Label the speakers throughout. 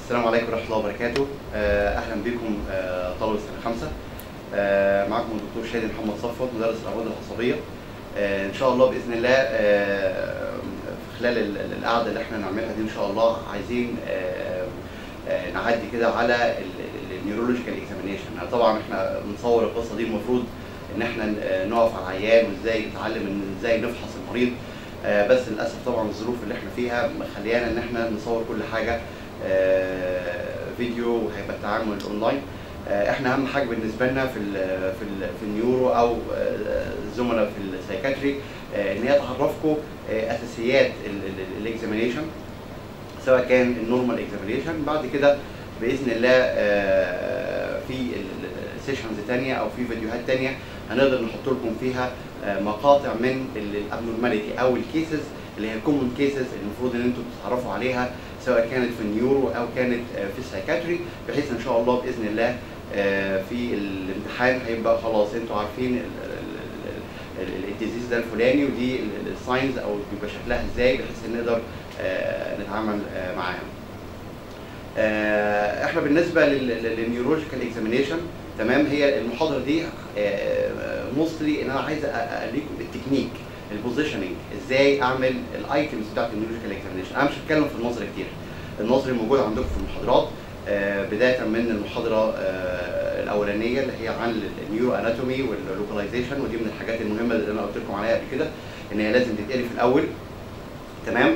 Speaker 1: السلام عليكم ورحمه الله وبركاته آه، اهلا بكم آه، طلبه سنه خمسه آه، معكم الدكتور شادي محمد صفوت مدرس الامراض العصبيه آه، ان شاء الله باذن الله آه، في خلال ال- ال- القعده اللي احنا نعملها دي ان شاء الله عايزين آه، آه، نعدي كده على النيورولوجيكال اكزامينيشن طبعا احنا بنصور القصه دي المفروض ان احنا ن- نقف على العيان وازاي نتعلم ان ازاي نفحص المريض آه، بس للاسف طبعا الظروف اللي احنا فيها مخليانا ان احنا نصور كل حاجه آه، فيديو وهيبقى التعامل اونلاين آه، احنا اهم حاجه بالنسبه لنا في ال في ال في النيورو او آه، الزملاء في السايكاتري آه، ان هي تعرفكم آه، اساسيات الاكزامينيشن سواء كان النورمال اكزامينيشن بعد كده باذن الله آه، في سيشنز تانية او في فيديوهات تانية هنقدر نحط لكم فيها آه، مقاطع من الابنورماليتي او الكيسز اللي هي الكومن كيسز المفروض ان انتم تتعرفوا عليها سواء كانت في النيورو او كانت آه، في السايكاتري بحيث ان شاء الله باذن الله آه، في الامتحان هيبقى خلاص انتوا عارفين الديزيز ده الفلاني ودي الساينز او بيبقى شكلها ازاي بحيث ان نقدر آه، نتعامل آه، معاها. آه، احنا بالنسبه للنيورولوجيكال اكزامينيشن تمام هي المحاضره دي موستلي ان انا عايز اقليكم التكنيك البوزيشننج ازاي اعمل الايتمز بتاعت النيورولوجيكال اكزامينيشن انا مش هتكلم في النظري كتير النظري موجود عندكم في المحاضرات آه، بدايه من المحاضره آه، الاولانيه اللي هي عن النيورو اناتومي واللوكاليزيشن ودي من الحاجات المهمه اللي انا قلت لكم عليها قبل كده ان هي لازم تتقري في الاول تمام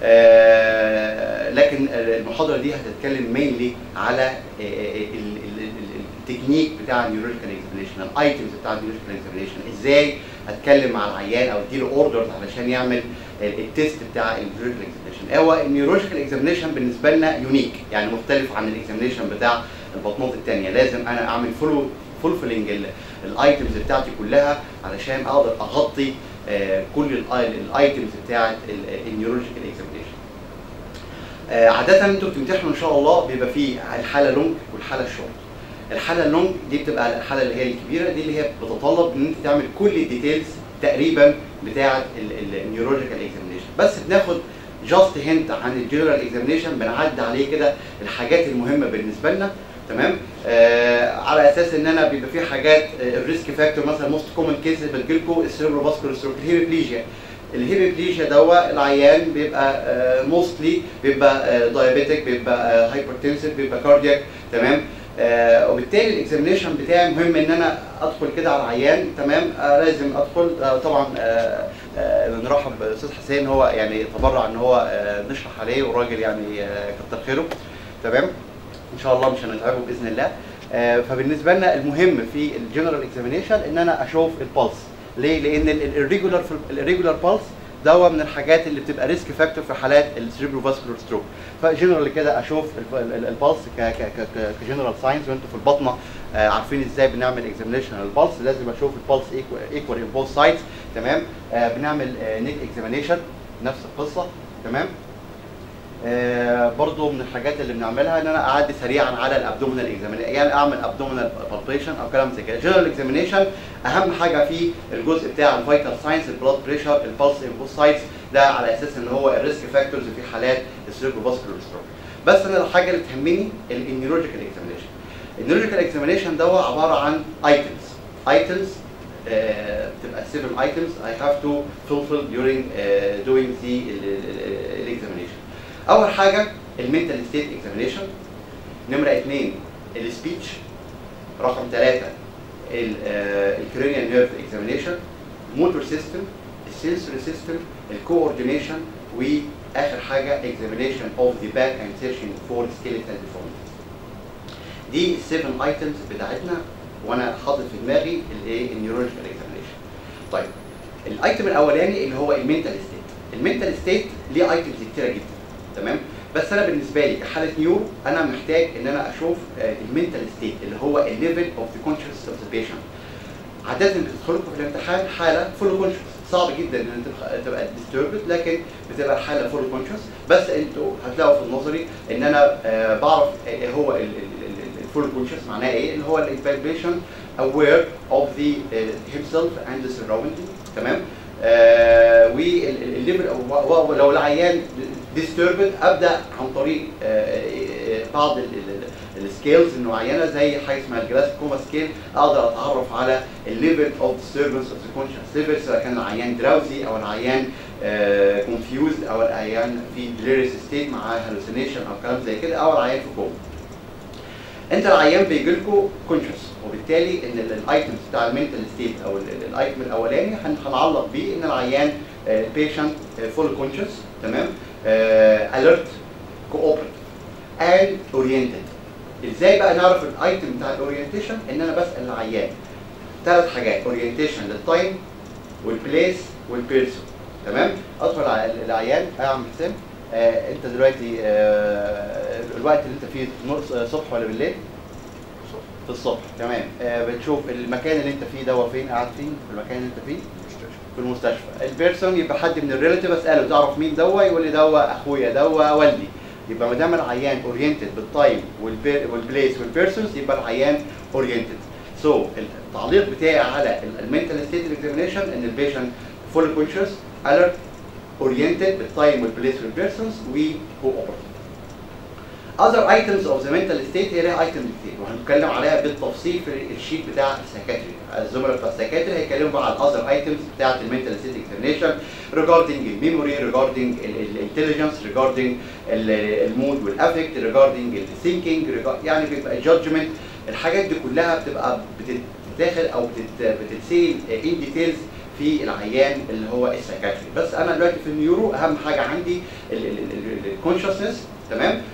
Speaker 1: آه، لكن المحاضره دي هتتكلم مينلي على آه، ال- ال- ال- التكنيك بتاع النيورولوجيكال اكزامينيشن الايتمز بتاع النيورولوجيكال اكزامينيشن ازاي اتكلم مع العيان او اديله اوردرز علشان يعمل ال- التيست بتاع النيورولوجيكال اكزامينيشن هو النيورولوجيكال اكزامينيشن بالنسبه لنا يونيك يعني مختلف عن الاكزامينيشن بتاع البطنات الثانيه لازم انا اعمل فولو فولفلنج الايتمز بتاعتي كلها علشان اقدر اغطي آه، كل الايتمز بتاعت النيورولوجيكال اكزامينيشن آه، عادة انتوا بتمتحنوا ان شاء الله بيبقى فيه الحالة لونج والحالة الشورت. الحالة اللونج دي بتبقى الحالة اللي هي الكبيرة دي اللي هي بتتطلب ان انت تعمل كل الديتيلز تقريبا بتاعة النيورولوجيكال اكزامينيشن بس بناخد جاست هنت عن الجنرال اكزامينيشن بنعدي عليه كده الحاجات المهمة بالنسبة لنا تمام آه على اساس ان انا بيبقى في حاجات الريسك فاكتور مثلا موست كومن كيسز بتجيلكم السيربرو فاسكولار ستروك الهيميبليجيا الهيميبليجيا دوا العيان بيبقى موستلي بيبقى دايابيتك بيبقى هايبرتنسيف بيبقى كاردياك تمام آه وبالتالي الاكزامينيشن بتاعي مهم ان انا ادخل كده على العيان تمام آه لازم ادخل آه طبعا آه آه نرحب بالاستاذ حسين هو يعني تبرع ان هو آه نشرح عليه وراجل يعني آه كتر خيره تمام ان شاء الله مش هنتعبه باذن الله آه فبالنسبه لنا المهم في الجنرال اكزامينيشن ان انا اشوف البلس ليه؟ لان الريجولار الريجولار بالس ده من الحاجات اللي بتبقى ريسك فاكتور في حالات السيريبرو فاسكولار ستروك فجنرال كده اشوف البلس كجنرال ساينس وانتوا في البطنه آه، عارفين ازاي بنعمل اكزامينيشن البلس لازم اشوف البلس ايكوال ان بوث سايدز تمام آه، بنعمل نيك اكزامينيشن نفس القصه تمام آه، برضو من الحاجات اللي بنعملها ان انا اعدي سريعا على الابدومينال اكزامينيشن يعني اعمل ابدومينال بالبيشن او كلام زي كده جنرال اكزامينيشن اهم حاجه فيه الجزء بتاع الفيتال ساينس البلاد بريشر البلس ان سايتس ده على اساس ان هو الريسك فاكتورز في حالات السيربرو فاسكولار ستروك بس انا الحاجه اللي تهمني النيورولوجيكال اكزامينيشن النيورولوجيكال اكزامينيشن ده عباره عن ايتمز ايتمز بتبقى 7 items I have to fulfill during uh, doing the examination. اول حاجه المنتال ستيت اكزامينيشن نمره اثنين السبيتش رقم ثلاثه الكرينيال نيرف اكزامينيشن موتور سيستم السنسوري سيستم الكوردينيشن واخر حاجه اكزامينيشن اوف ذا باك اند سيرشنج فور سكيليتال ديفورميتيز دي السيفن ايتمز بتاعتنا وانا حاطط في دماغي الايه النيورولوجيكال اكزامينيشن طيب الايتم الاولاني اللي هو المنتال ستيت المنتال ستيت ليه ايتمز كتيره جدا تمام بس انا بالنسبه لي كحاله نيورو انا محتاج ان انا اشوف المنتال ستيت اللي هو الليفل اوف ذا كونشس اوف ذا بيشنت عاده بتدخل لكم في الامتحان حاله فول كونشس صعب جدا ان انت تبقى ديستربد لكن بتبقى الحاله فول كونشس بس انتوا هتلاقوا في النظري ان انا آه بعرف آه هو الفول كونشس معناه ايه اللي هو الانفالبيشن aware of the uh, himself and the surrounding تمام آه والليفل لو العيان ديستربد ابدا عن طريق بعض السكيلز معينه زي حاجه اسمها الجلاس كوما سكيل اقدر اتعرف على الليفل اوف ديستربنس اوف ذا كونشس ليفل سواء كان العيان دراوزي او العيان كونفيوزد او العيان في ديليريس ستيت مع هلوسينيشن او كلام زي كده او العيان في كوما انت العيان بيجي لكم كونشس وبالتالي ان الايتمز بتاع المنتال ستيت او الايتم الاولاني هنعلق بيه ان العيان بيشنت فول كونشس تمام اليرت كوبريت اند اورينتد ازاي بقى نعرف الايتم بتاع الاورينتيشن ان انا بسال العيان ثلاث حاجات اورينتيشن للتايم والبليس والبيرسون تمام ادخل على العيان يا عم حسام آه انت دلوقتي آه الوقت اللي انت فيه نص- صبح ولا بالليل؟ في الصبح تمام آه بتشوف المكان اللي انت فيه ده فين قاعد فين في المكان اللي انت فيه في المستشفى البيرسون يبقى حد من الريلاتيف اساله تعرف مين دوا يقول لي دوا اخويا دوا والدي يبقى ما دام العيان اورينتد بالتايم والبليس والبيرسونز يبقى العيان اورينتد سو التعليق بتاعي على المنتال ستيت اكزامينشن ان البيشنت فول كونشس اليرت اورينتد بالتايم والبليس والبيرسونز وكوبرتيف other items of the mental state هي لها ايتم كتير وهنتكلم عليها بالتفصيل في الشيت بتاع السايكاتري الزملاء بتاع السايكاتري هيتكلموا بقى على الاذر ايتمز بتاعت المنتال ستيت اكزامينشن regarding الميموري regarding الانتليجنس regarding المود والافكت regarding الثينكينج يعني بيبقى الجادجمنت الحاجات دي كلها بتبقى بتتاخد او بتت- بتتسيل ان ديتيلز في العيان اللي هو السايكاتري بس انا دلوقتي في النيورو اهم حاجه عندي الكونشسنس تمام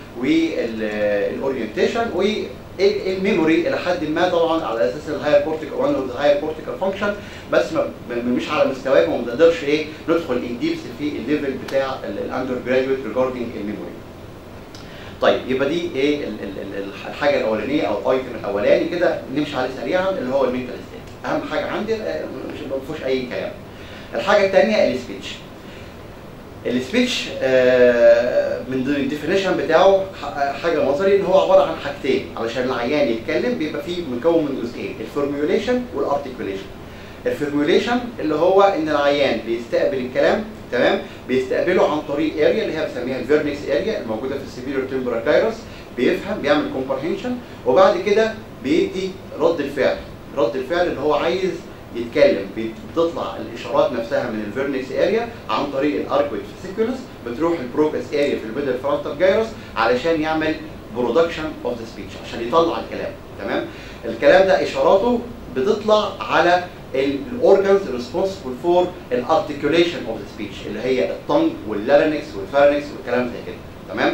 Speaker 1: والاورينتيشن والميموري الى حد ما طبعا على اساس الهاير كورتيكال وان اوف ذا هاير كورتيكال فانكشن بس ما م- مش على مستواه وما بنقدرش ايه ندخل ان ديبس في الليفل بتاع الاندر جراديويت ريجاردنج الميموري طيب يبقى دي ايه ال- ال- ال- الحاجه الاولانيه او الايتم الاولاني كده نمشي عليه سريعا اللي هو المينتال ستيت اهم حاجه عندي آه، مش ما فيهوش اي كلام الحاجه الثانيه السبيتش السبيتش آه، من ضمن الديفينيشن بتاعه ح- حاجه نظري ان هو عباره عن حاجتين علشان العيان يتكلم بيبقى فيه مكون من جزئين الفورميوليشن والارتكوليشن الفورميوليشن اللي هو ان العيان بيستقبل الكلام تمام بيستقبله عن طريق اريا اللي هي بنسميها الفيرنكس اريا الموجوده في السيفيرو تمبرال جايروس بيفهم بيعمل كومبرهنشن وبعد كده بيدي رد الفعل رد الفعل اللي هو عايز يتكلم بتطلع الاشارات نفسها من الفيرنكس اريا عن طريق الاركويد فيسيكولس بتروح البروكس اريا في الميدل فرونتال جايروس علشان يعمل برودكشن اوف ذا سبيتش عشان يطلع الكلام تمام الكلام ده اشاراته بتطلع على الاورجنز ريسبونسبل فور الارتكيوليشن اوف ذا سبيتش اللي هي التنج واللارينكس والفارنكس والكلام زي كده تمام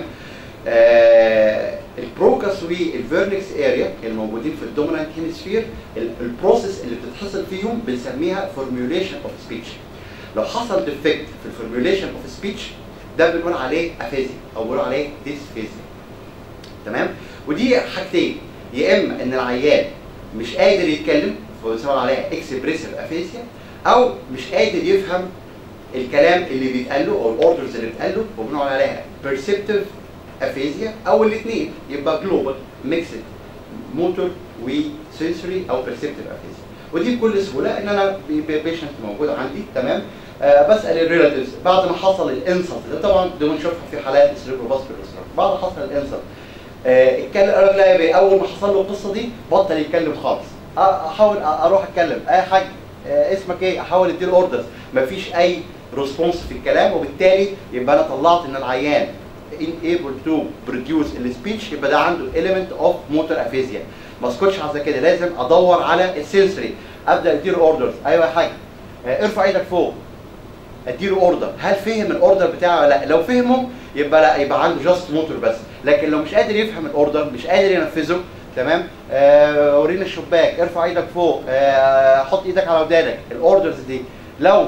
Speaker 1: آه البروكس والفيرنكس اريا الموجودين في الدومينانت هيمسفير البروسيس اللي بتتحصل فيهم بنسميها فورميوليشن اوف سبيتش لو حصل ديفكت في الفورميوليشن اوف سبيتش ده بنقول عليه افيزيا او بنقول عليه ديسفيزيا تمام ودي حاجتين يا اما ان العيان مش قادر يتكلم فبنسمي عليها اكسبريسيف افيزيا او مش قادر يفهم الكلام اللي بيتقال له او الاوردرز اللي بيتقال له وبنقول عليها بيرسبتيف افيزيا او الاثنين يبقى جلوبال ميكسد موتور وسنسوري او بيرسبتيف افيزيا ودي بكل سهوله ان انا بيشنت موجود عندي تمام آه بسال الريلاتيفز بعد ما حصل الانسلت ده طبعا دي بنشوفها في حالات السيريبروفاسكولار بعد ما حصل الانسلت آه، اتكلم قال لك لا يا بيه اول ما حصل له القصه دي بطل يتكلم خالص أ- احاول أ- اروح اتكلم اي حاجه آه، اسمك ايه احاول اديله اوردرز مفيش اي ريسبونس في الكلام وبالتالي يبقى انا طلعت ان العيان able to produce السبيتش يبقى ده عنده element of motor aphasia ما اسكتش على كده لازم ادور على السنسوري ابدا اديله اوردرز ايوه يا حاج آه، ارفع ايدك فوق اديله اوردر هل فهم الاوردر بتاعه ولا لا لو فهمه يبقى لا يبقى عنده جاست موتور بس لكن لو مش قادر يفهم الاوردر مش قادر ينفذه تمام آه ورينا الشباك ارفع ايدك فوق آه حط ايدك على ودانك الاوردرز دي لو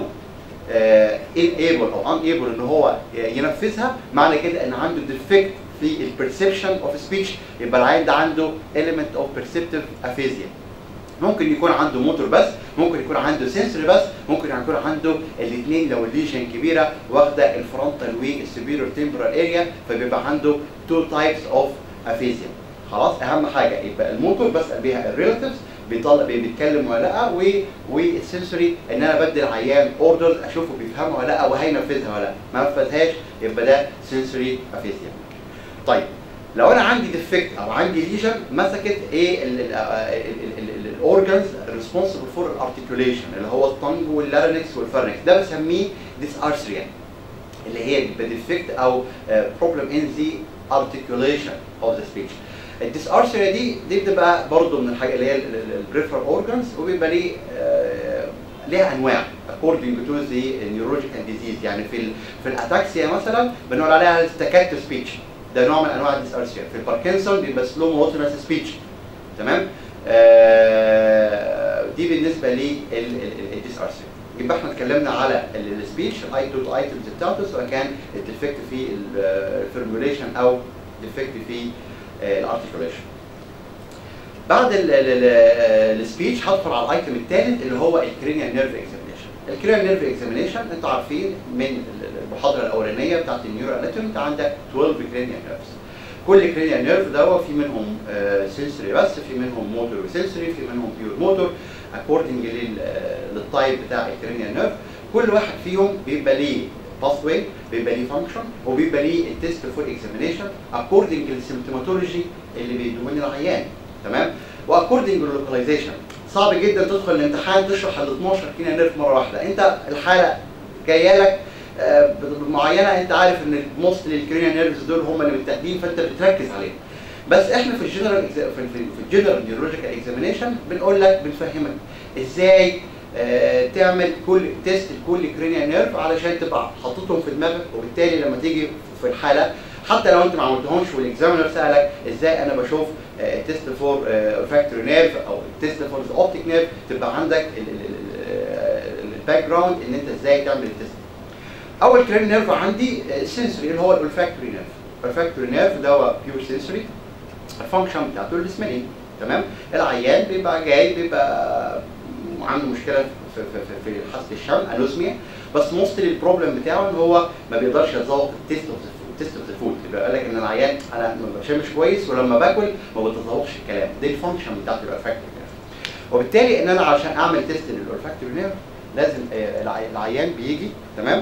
Speaker 1: آه انيبل او ان ايبل ان هو ينفذها معنى كده ان عنده ديفكت في البرسبشن اوف سبيتش يبقى العيان ده عنده element of perceptive aphasia ممكن يكون عنده موتور بس ممكن يكون عنده سنسوري بس ممكن يكون عنده الاثنين لو الليجن كبيره واخده الفرونتال والسبيرور تمبرال اريا فبيبقى عنده تو تايبس اوف افيزيا خلاص اهم حاجه يبقى الموتور بسال بيها الريلاتيفز بيطلع بي- بيتكلم ولا لا و والسنسوري ان انا بدي العيان اوردرز اشوفه بيفهمها ولا لا وهينفذها ولا لا ما نفذهاش يبقى ده سنسوري افيزيا طيب لو انا عندي ديفكت او عندي ليجن مسكت ايه الاورجنز ريسبونسبل فور الارتكيوليشن اللي هو الطنج واللارنكس والفرنكس ده بسميه ديس ارثريا اللي هي بديفكت او بروبلم ان ذا articulation of the speech الديسارثريا دي دي بتبقى برضه من الحاجه اللي هي البريفرال اورجانز وبيبقى ليه آه، ليها انواع according to the neurological disease يعني في ال في الاتاكسيا مثلا بنقول عليها staccato speech ده نوع من انواع الديسارثريا في الباركنسون بيبقى سلو موتورنس سبيتش تمام آه، دي بالنسبه للديسارثريا يبقى احنا اتكلمنا على السبيتش الايتو ايتمز بتاعته سواء كان الديفكت في الفورموليشن او ديفكت في الارتكوليشن بعد السبيتش هدخل على الايتم الثالث اللي هو الكرينيال نيرف اكزامينيشن الكرينيال نيرف اكزامينيشن انتوا عارفين من المحاضره الاولانيه بتاعت النيورو اناتومي انت عندك 12 كرينيال نيرفز كل كرينيال نيرف ده في منهم سنسوري بس في منهم موتور وسنسوري في منهم بيور موتور اكوردنج للتايب بتاع الكرينيال نيرف كل واحد فيهم بيبقى ليه باث واي بيبقى ليه فانكشن وبيبقى ليه التيست فور اكزامينيشن اكوردنج للسيمتوماتولوجي اللي بيدوه من العيان تمام واكوردنج للوكاليزيشن صعب جدا تدخل الامتحان تشرح ال 12 كينا نيرف مره واحده انت الحاله جايه لك آه، معينه انت عارف ان موست للكرينيال نيرفز دول هم اللي متاخدين فانت بتركز عليهم بس احنا في الجنرال في في في الجنرال نيورولوجيكال اكزامينيشن بنقول لك بنفهمك ازاي آه، تعمل كل تيست لكل كرينيال نيرف علشان تبقى حاططهم في دماغك وبالتالي لما تيجي في الحاله حتى لو انت ما عملتهمش والاكزامينر سالك ازاي انا بشوف تيست فور فاكتوري نيرف او تيست فور اوبتيك نيرف تبقى عندك الباك جراوند ان انت ازاي تعمل التيست اول كرين نيرف عندي السنسوري اللي هو الاولفاكتوري نيرف الاولفاكتوري نيرف ده هو بيور سنسوري الفانكشن بتاعته السميلينج تمام العيان بيبقى جاي بيبقى عنده مشكله في في في, في حاسه الشم انوزميا بس موستلي البروبلم بتاعه ان هو ما بيقدرش يتذوق التيست اوف التيست اوف ذا فود يبقى قال لك ان العيان انا ما بشمش كويس ولما باكل ما بتذوقش الكلام دي الفانكشن بتاعت الاولفاكتوري نيرف وبالتالي ان انا عشان اعمل تيست للاولفاكتوري نيرف لازم آه، العي- العيان بيجي تمام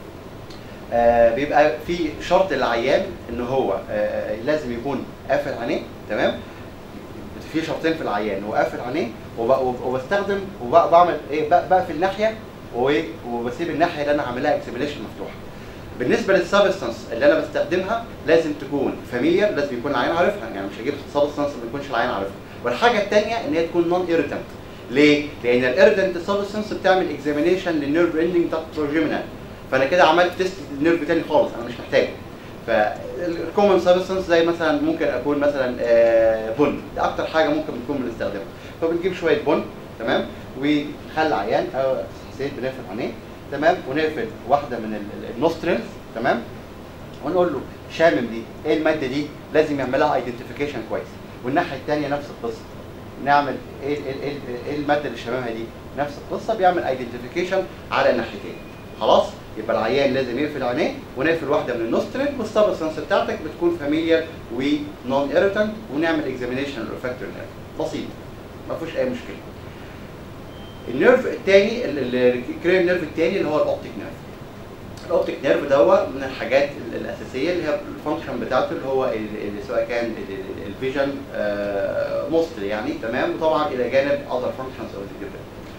Speaker 1: آه، بيبقى في شرط للعيان ان هو آه، لازم يكون قافل عينيه تمام في شرطين في العيان هو قافل عينيه وب- وبستخدم وبعمل ايه ب- بقفل ناحيه وايه وبسيب الناحيه اللي انا عاملها اكسبليشن مفتوحه بالنسبه للسبستانس اللي انا بستخدمها لازم تكون فاميليار لازم يكون العيان عارفها يعني مش هجيب سبستانس ما يكونش العيان عارفها والحاجه الثانيه ان هي تكون نون ايريتنت ليه؟ لان الايريتنت سبستانس بتعمل اكزامينيشن للنيرف اندنج بتاعت التروجيمينال فانا كده عملت تيست للنيرف تاني خالص انا مش محتاجه فالكومن سبستانس زي مثلا ممكن اكون مثلا آه، بن ده اكتر حاجه ممكن بنكون بنستخدمها فبنجيب شويه بن تمام ونخلي العيان او حسين بنقفل عينيه تمام ونقفل واحده من النوستريلز تمام ونقول له شامم دي ايه الماده دي لازم يعملها ايدنتيفيكيشن كويس والناحيه الثانيه نفس القصه نعمل ايه ايه ايه, إيه الماده اللي شاممها دي نفس القصه بيعمل ايدنتيفيكيشن على الناحيتين خلاص يبقى العيان لازم يقفل عينيه ونقفل واحده من النوستريل والسبستانس بتاعتك بتكون فاميليار ونون ايريتنت ونعمل اكزامينيشن للفاكتور نيرف بسيط ما فيهوش اي مشكله النيرف الثاني الكريم نيرف الثاني اللي هو الاوبتيك نيرف الاوبتيك نيرف ده من الحاجات ال- الاساسيه اللي هي الفانكشن بتاعته اللي هو ال- ال- سواء كان الفيجن موستلي يعني تمام وطبعا الى جانب اذر فانكشنز اوف ذا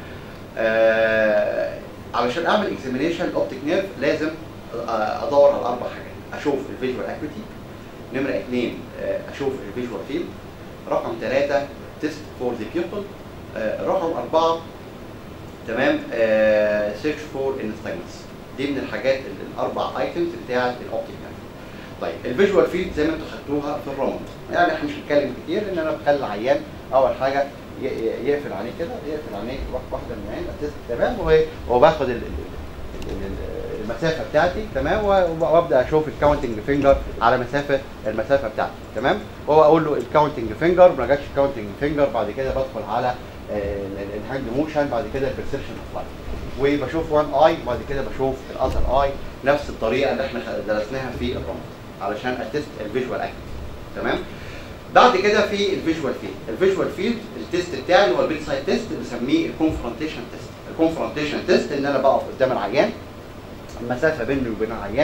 Speaker 1: علشان اعمل اكزامينيشن الاوبتيك نيرف لازم آه، ادور على اربع حاجات اشوف الفيجوال اكويتي نمره اثنين آه، اشوف الفيجوال فيلد رقم ثلاثه تيست فور ذا بيبل رقم اربعه تمام سيرش فور انستجمنتس دي من الحاجات ال- الاربع ايتمز بتاعت الاوبتيك نيرف طيب الفيجوال فيلد زي ما انتم خدتوها في الراوند يعني احنا مش هنتكلم كتير ان انا بخلي العيان اول حاجه ي- ي- يقفل عينيه كده يقفل عينيه واحد- واحده من العين التست تمام وهي- وباخد ال- ال- ال- ال- المسافه بتاعتي تمام و- وابدا اشوف الكاونتنج فينجر على مسافه المسافه بتاعتي تمام وهو اقول له الكاونتنج فينجر ما جاتش الكاونتنج فينجر بعد كده بدخل على الهاند موشن بعد كده البرسبشن اوف لايت وبشوف وان اي وبعد كده بشوف الاذر اي نفس الطريقه اللي احنا خ- درسناها في الرمز علشان اتست الفيجوال اكتف تمام بعد كده في الفيجوال فيلد الفيجوال فيلد التيست بتاعي اللي هو البيت سايد تيست بنسميه الكونفرونتيشن تيست الكونفرونتيشن تيست ان انا بقف قدام العيان المسافه بيني وبين العيان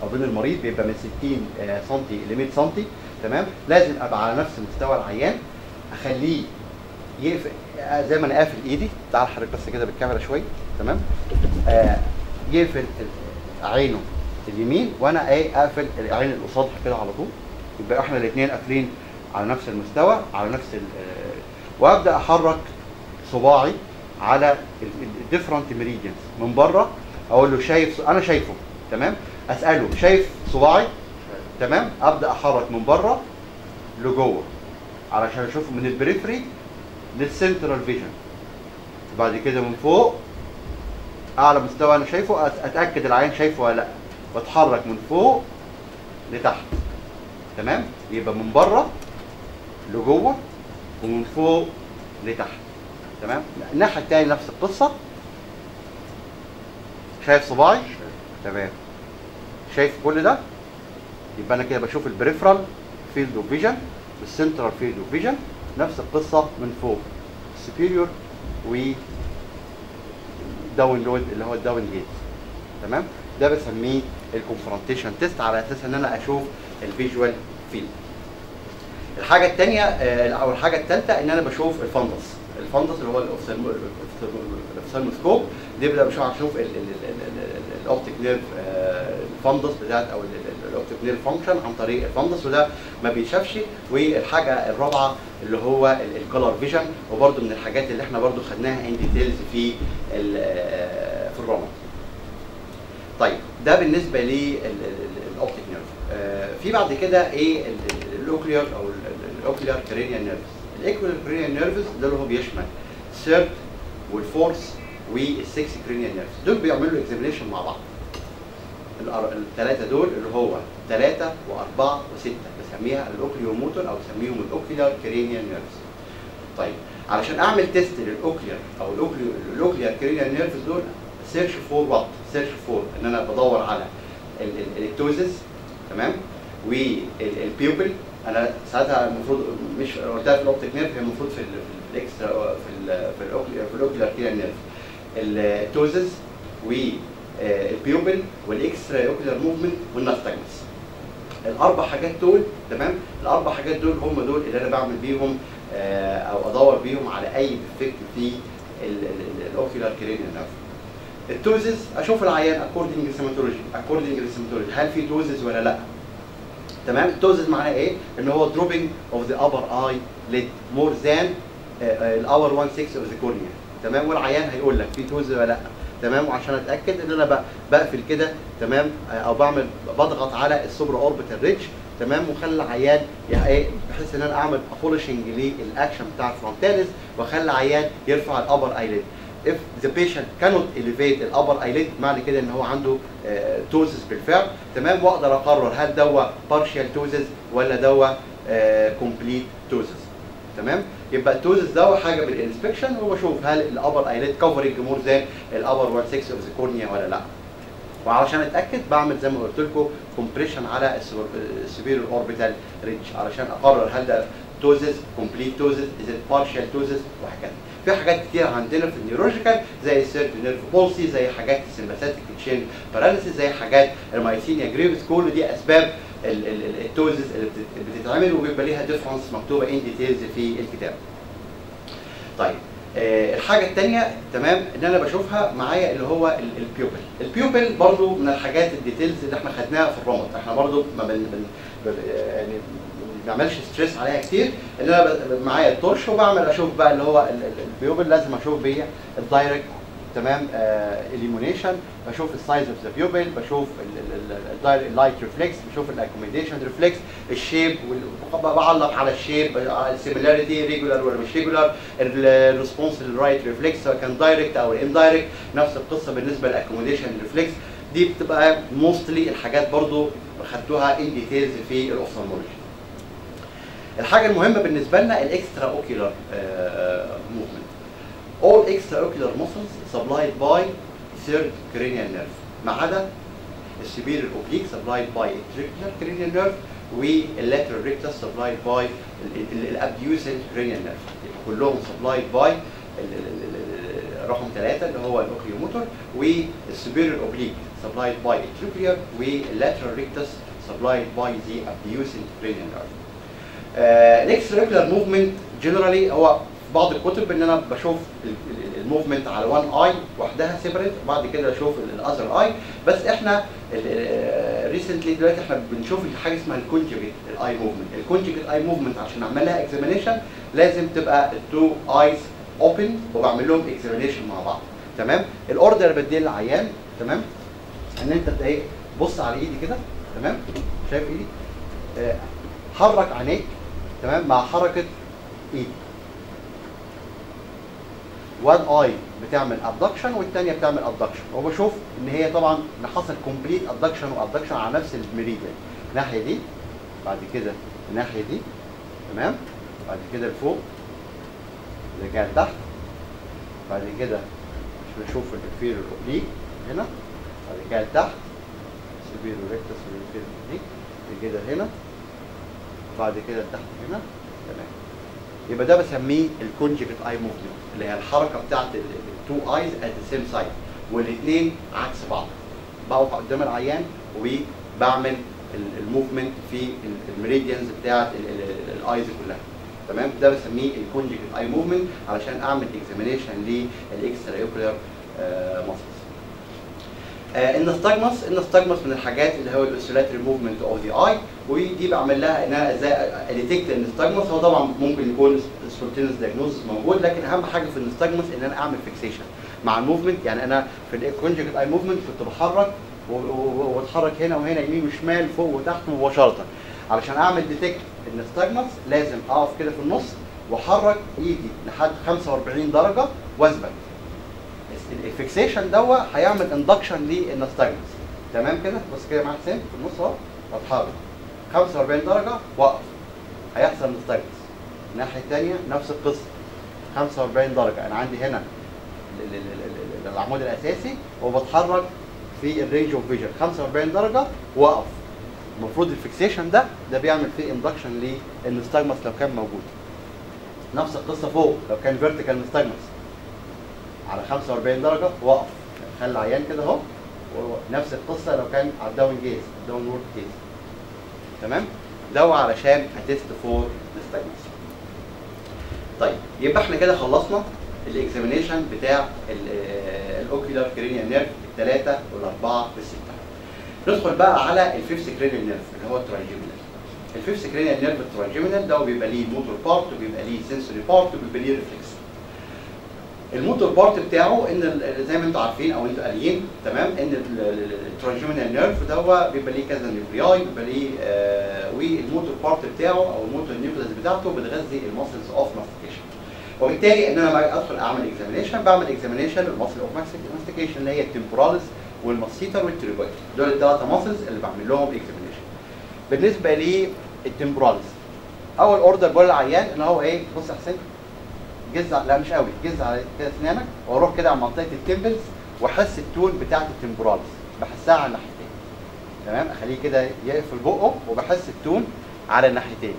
Speaker 1: او بين المريض بيبقى من 60 آه، سم ل 100 سم تمام لازم ابقى على نفس مستوى العيان اخليه يقفل آه، زي ما انا قافل ايدي تعال حضرتك بس كده بالكاميرا شويه تمام آه يقفل ال- عينه اليمين وانا ايه اقفل العين اللي قصادها كده على طول يبقى احنا الاثنين قافلين على نفس المستوى على نفس ال- آه، وابدا احرك صباعي على الديفرنت ميريديانز من بره اقول له شايف انا شايفه تمام اساله شايف صباعي تمام ابدا احرك من بره لجوه علشان اشوفه من البريفري للسنترال فيجن بعد كده من فوق اعلى مستوى انا شايفه أت- اتاكد العين شايفه ولا لا بتحرك من فوق لتحت تمام يبقى من بره لجوه ومن فوق لتحت تمام الناحيه الثانيه نفس القصه شايف صباعي تمام شايف كل ده يبقى انا كده بشوف البريفرال فيلد اوف فيجن والسنترال فيلد اوف فيجن نفس القصه من فوق سوبيريور و داون لود اللي هو الداون جيت تمام ده بسميه الكونفرونتيشن تيست على اساس ان انا اشوف الفيجوال فيلد الحاجه الثانيه او الحاجه الثالثه ان انا بشوف الفندس الفندس اللي هو الأوفثالمو- الاوفثالموسكوب دي ببدا بشوف اشوف الاوبتيك نيرف الفندس بتاعت او الاوبتيك نيرف فانكشن عن طريق الفندس وده ما بيتشافش والحاجه الرابعه اللي هو الكولر فيجن وبرده من الحاجات اللي احنا برده خدناها ان ديتيلز في ال- آه، في الرمد طيب ده بالنسبه للاوبتيك نيرف في بعد كده ايه الاوكليار او الاوكليار كرينيال نيرفز الاوكليار كرينيال نيرفز ده اللي هو بيشمل الثيرد والفورث والسكس كرينيال نيرفز دول بيعملوا اكزامينيشن مع بعض الثلاثه دول اللي هو ثلاثه واربعه وسته بسميها الاوكليوموتور او بسميهم الاوكليار كرينيال نيرفز طيب علشان اعمل تيست للاوكليار او الاوكليار كرينيال نيرفز دول سيرش فور وات سيرش فور ان انا بدور على الالكتوزز تمام والبيوبل انا ساعتها المفروض مش قلتها في الاوبتيك نيرف هي المفروض في ال في الاكسترا في ال في الاوكليار في الاوكليار كرينيال نيرف التوزز والبيوبل والاكسترا اوكليار موفمنت والنفتجمس الاربع حاجات دول تمام الاربع حاجات دول هم دول اللي انا بعمل بيهم آه، او ادور بيهم على اي ديفكت في الاوكيولار كرينيال نيرف التوزز اشوف العيان اكوردنج للسيماتولوجي اكوردنج للسيماتولوجي هل في توزز ولا لا تمام التوزز معناه ايه ان هو دروبنج اوف ذا ابر اي ليد مور ذان الاور 1 6 اوف ذا كورنيا تمام والعيان هيقول لك في توز ولا لا تمام وعشان اتاكد ان انا ب- بقفل كده تمام آه، او بعمل بضغط على السوبر اوربيتال ريدج تمام وخلي العيان يعني ايه بحيث ان انا اعمل بولشنج للاكشن بتاع الفرونتاليز واخلي العيان يرفع الابر ايليد if the patient cannot elevate الابر ايليد معنى كده ان هو عنده توزس بالفعل تمام واقدر اقرر هل دوا partial توزس ولا دوا كومبليت توزس تمام يبقى التوزس ده حاجه بالانسبكشن وبشوف هل الابر ايليد كفرنج مور ذان الابر 1 6 اوف ذا كورنيا ولا لا وعلشان اتاكد بعمل زي ما قلت لكم كومبريشن على السوبيريور اوربيتال ريدج علشان اقرر هل ده توزس كومبليت توزس از بارشال توزس وهكذا في حاجات كتير عندنا في النيورولوجيكال زي السيرت نيرف بولسي زي حاجات السمباثيك تشين باراليسيس زي حاجات المايسينيا جريفز كل دي اسباب ال- ال- ال- التوزس اللي بتت- بتتعمل وبيبقى ليها ديفرنس مكتوبه ان ديتيلز في الكتاب. طيب آه، الحاجه الثانيه تمام ان انا بشوفها معايا اللي هو ال- البيوبل البيوبل برضو من الحاجات الديتيلز اللي احنا خدناها في الرمد احنا برضو ما بن بن بن- يعني ما بنعملش ستريس عليها كتير ان انا ب- معايا التورش وبعمل اشوف بقى اللي هو ال- ال- البيوبل لازم اشوف بيه الدايركت تمام اليمونيشن بشوف السايز اوف ذا بيوبل بشوف اللايت ريفلكس بشوف الاكوميديشن ريفلكس الشيب بعلق على الشيب السيميلاريتي ريجولار ولا مش ريجولار الريسبونس للرايت ريفلكس سواء كان دايركت او اندايركت نفس القصه بالنسبه للاكوميديشن ريفلكس دي بتبقى موستلي الحاجات برضو خدتوها ان ديتيلز في الاوفثالمولوجي الحاجه المهمه بالنسبه لنا الاكسترا اوكيولار موفمنت all extraocular muscles supplied by third cranial nerve ما عدا السبيريور oblique supplied by trabecular cranial nerve والlateral rectus supplied by الابديوسال cranial nerve يبقى كلهم supplied by ال- ال- ال- ال- رقم ثلاثة اللي هو الاوكيوموتور والسبيريور اوبليك supplied by atricular والlateral rectus supplied by the abducent cranial nerve. الاكسترا موفمنت جنرالي هو في بعض الكتب ان انا بشوف الموفمنت على وان اي وحدها سيبريت وبعد كده اشوف الاذر اي بس احنا ريسنتلي دلوقتي احنا بنشوف حاجه اسمها الكونجكت الاي موفمنت الكونجكت اي موفمنت عشان نعمل لها اكزامينيشن لازم تبقى التو ايز اوبن وبعمل لهم اكزامينيشن مع بعض تمام الاوردر اللي بديه للعيان تمام ان انت ايه بص على ايدي كده تمام شايف ايدي آه، حرك عينيك تمام مع حركه ايدي وان اي بتعمل ابدكشن والثانيه بتعمل ابدكشن وبشوف ان هي طبعا ان حصل كومبليت ابدكشن وابدكشن على نفس الميريديان الناحيه دي بعد كده الناحيه دي تمام بعد كده لفوق رجع لتحت بعد كده مش بشوف الانفيريور اوبليك هنا بعد كده لتحت سيفيرو ريكتس والانفيريور اوبليك بعد كده هنا بعد كده لتحت هنا تمام يبقى ده بسميه الكونجكت اي موفمنت اللي هي الحركه بتاعت التو ايز ات ذا سيم سايد والاثنين عكس بعض بقف قدام العيان وبعمل الموفمنت في الميريديانز بتاعت الايز كلها تمام ده بسميه الكونجكت اي موفمنت علشان اعمل اكزامينيشن للاكسترا يوكلر ماسلز النستجمس النستجمس من الحاجات اللي هو الاوسيلاتري موفمنت اوف ذا اي ودي بعمل لها ان انا ازاي اديتكت النستجمس هو طبعا ممكن يكون سبونتينس دايجنوز موجود لكن اهم حاجه في النستجمس ان انا اعمل فيكسيشن مع الموفمنت يعني انا في الكونجكت اي موفمنت كنت بحرك و- و- واتحرك هنا وهنا يمين وشمال فوق وتحت مباشره علشان اعمل ديتكت النستجمس لازم اقف كده في النص واحرك ايدي لحد 45 درجه واثبت الفيكسيشن دوا هيعمل اندكشن للنستجمس تمام كده بص كده معايا حسين في النص اهو واتحرك 45 درجه واقف هيحصل نستجمس الناحيه الثانيه نفس القصه 45 درجه انا عندي هنا ال- ال- ال- ال- العمود الاساسي وبتحرك في الرينج اوف فيجن 45 درجه واقف المفروض الفيكسيشن ده ده بيعمل فيه اندكشن للنستجمس لو كان موجود نفس القصه فوق لو كان فيرتيكال نستجمس على 45 درجه واقف خلي العيان كده اهو ونفس القصه لو كان على الداون جيز الداون وورد جيز تمام دوا علشان هتست فور نستجمس طيب يبقى احنا كده خلصنا الاكزامينيشن بتاع الاوكيولار كرينيال نيرف الثلاثه والاربعه والسته ندخل بقى على الفيفث كرينيال نيرف اللي هو التراجيمينال الفيفث كرينيال نيرف التراجيمينال ده بيبقى ليه موتور بارت وبيبقى ليه سنسوري بارت وبيبقى ليه ريفلكس الموتور بارت بتاعه ان ال- زي ما انتم عارفين او انتم قاريين تمام ان التراجيمينال نيرف ده بيبقى ليه كذا نيوكلياي بيبقى ليه آه والموتور بارت بتاعه او الموتور نيوكليس بتاعته بتغذي المسلز اوف ماستيكيشن وبالتالي ان انا لما ادخل اعمل اكزامينيشن بعمل اكزامينيشن للمسل اوف ماستيكيشن اللي هي التمبوراليس والماسيتر والتريبويد دول الثلاثه ماسلز اللي بعمل لهم اكزامينيشن بالنسبه للتمبوراليس اول اوردر بقول للعيان ان هو ايه بص يا حسين جز على- لا مش قوي جز على كده اسنانك واروح كده على منطقه التمبلز واحس التون بتاعه التمبوراليس بحسها على الناحيتين تمام اخليه كده يقفل بقه وبحس التون على الناحيتين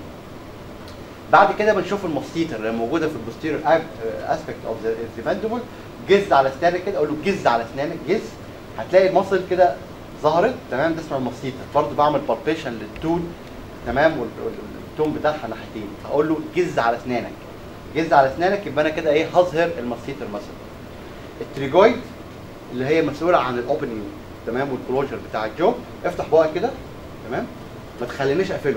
Speaker 1: بعد كده بنشوف المسيتر اللي موجوده في البوستيريور اسبكت اوف ذا ماندبل جز على اسنانك كده اقول له جز على اسنانك جز هتلاقي المصل كده ظهرت تمام ده اسمه المسيتر برضه بعمل بالبيشن للتون تمام وال- وال- والتون بتاعها ناحيتين هقول له جز على اسنانك جز على اسنانك يبقى انا كده ايه هظهر المسيتر مثلا التريجويد اللي هي مسؤوله عن الاوبننج تمام والكلوجر بتاع الجو افتح بقك كده تمام ما تخلينيش اقفله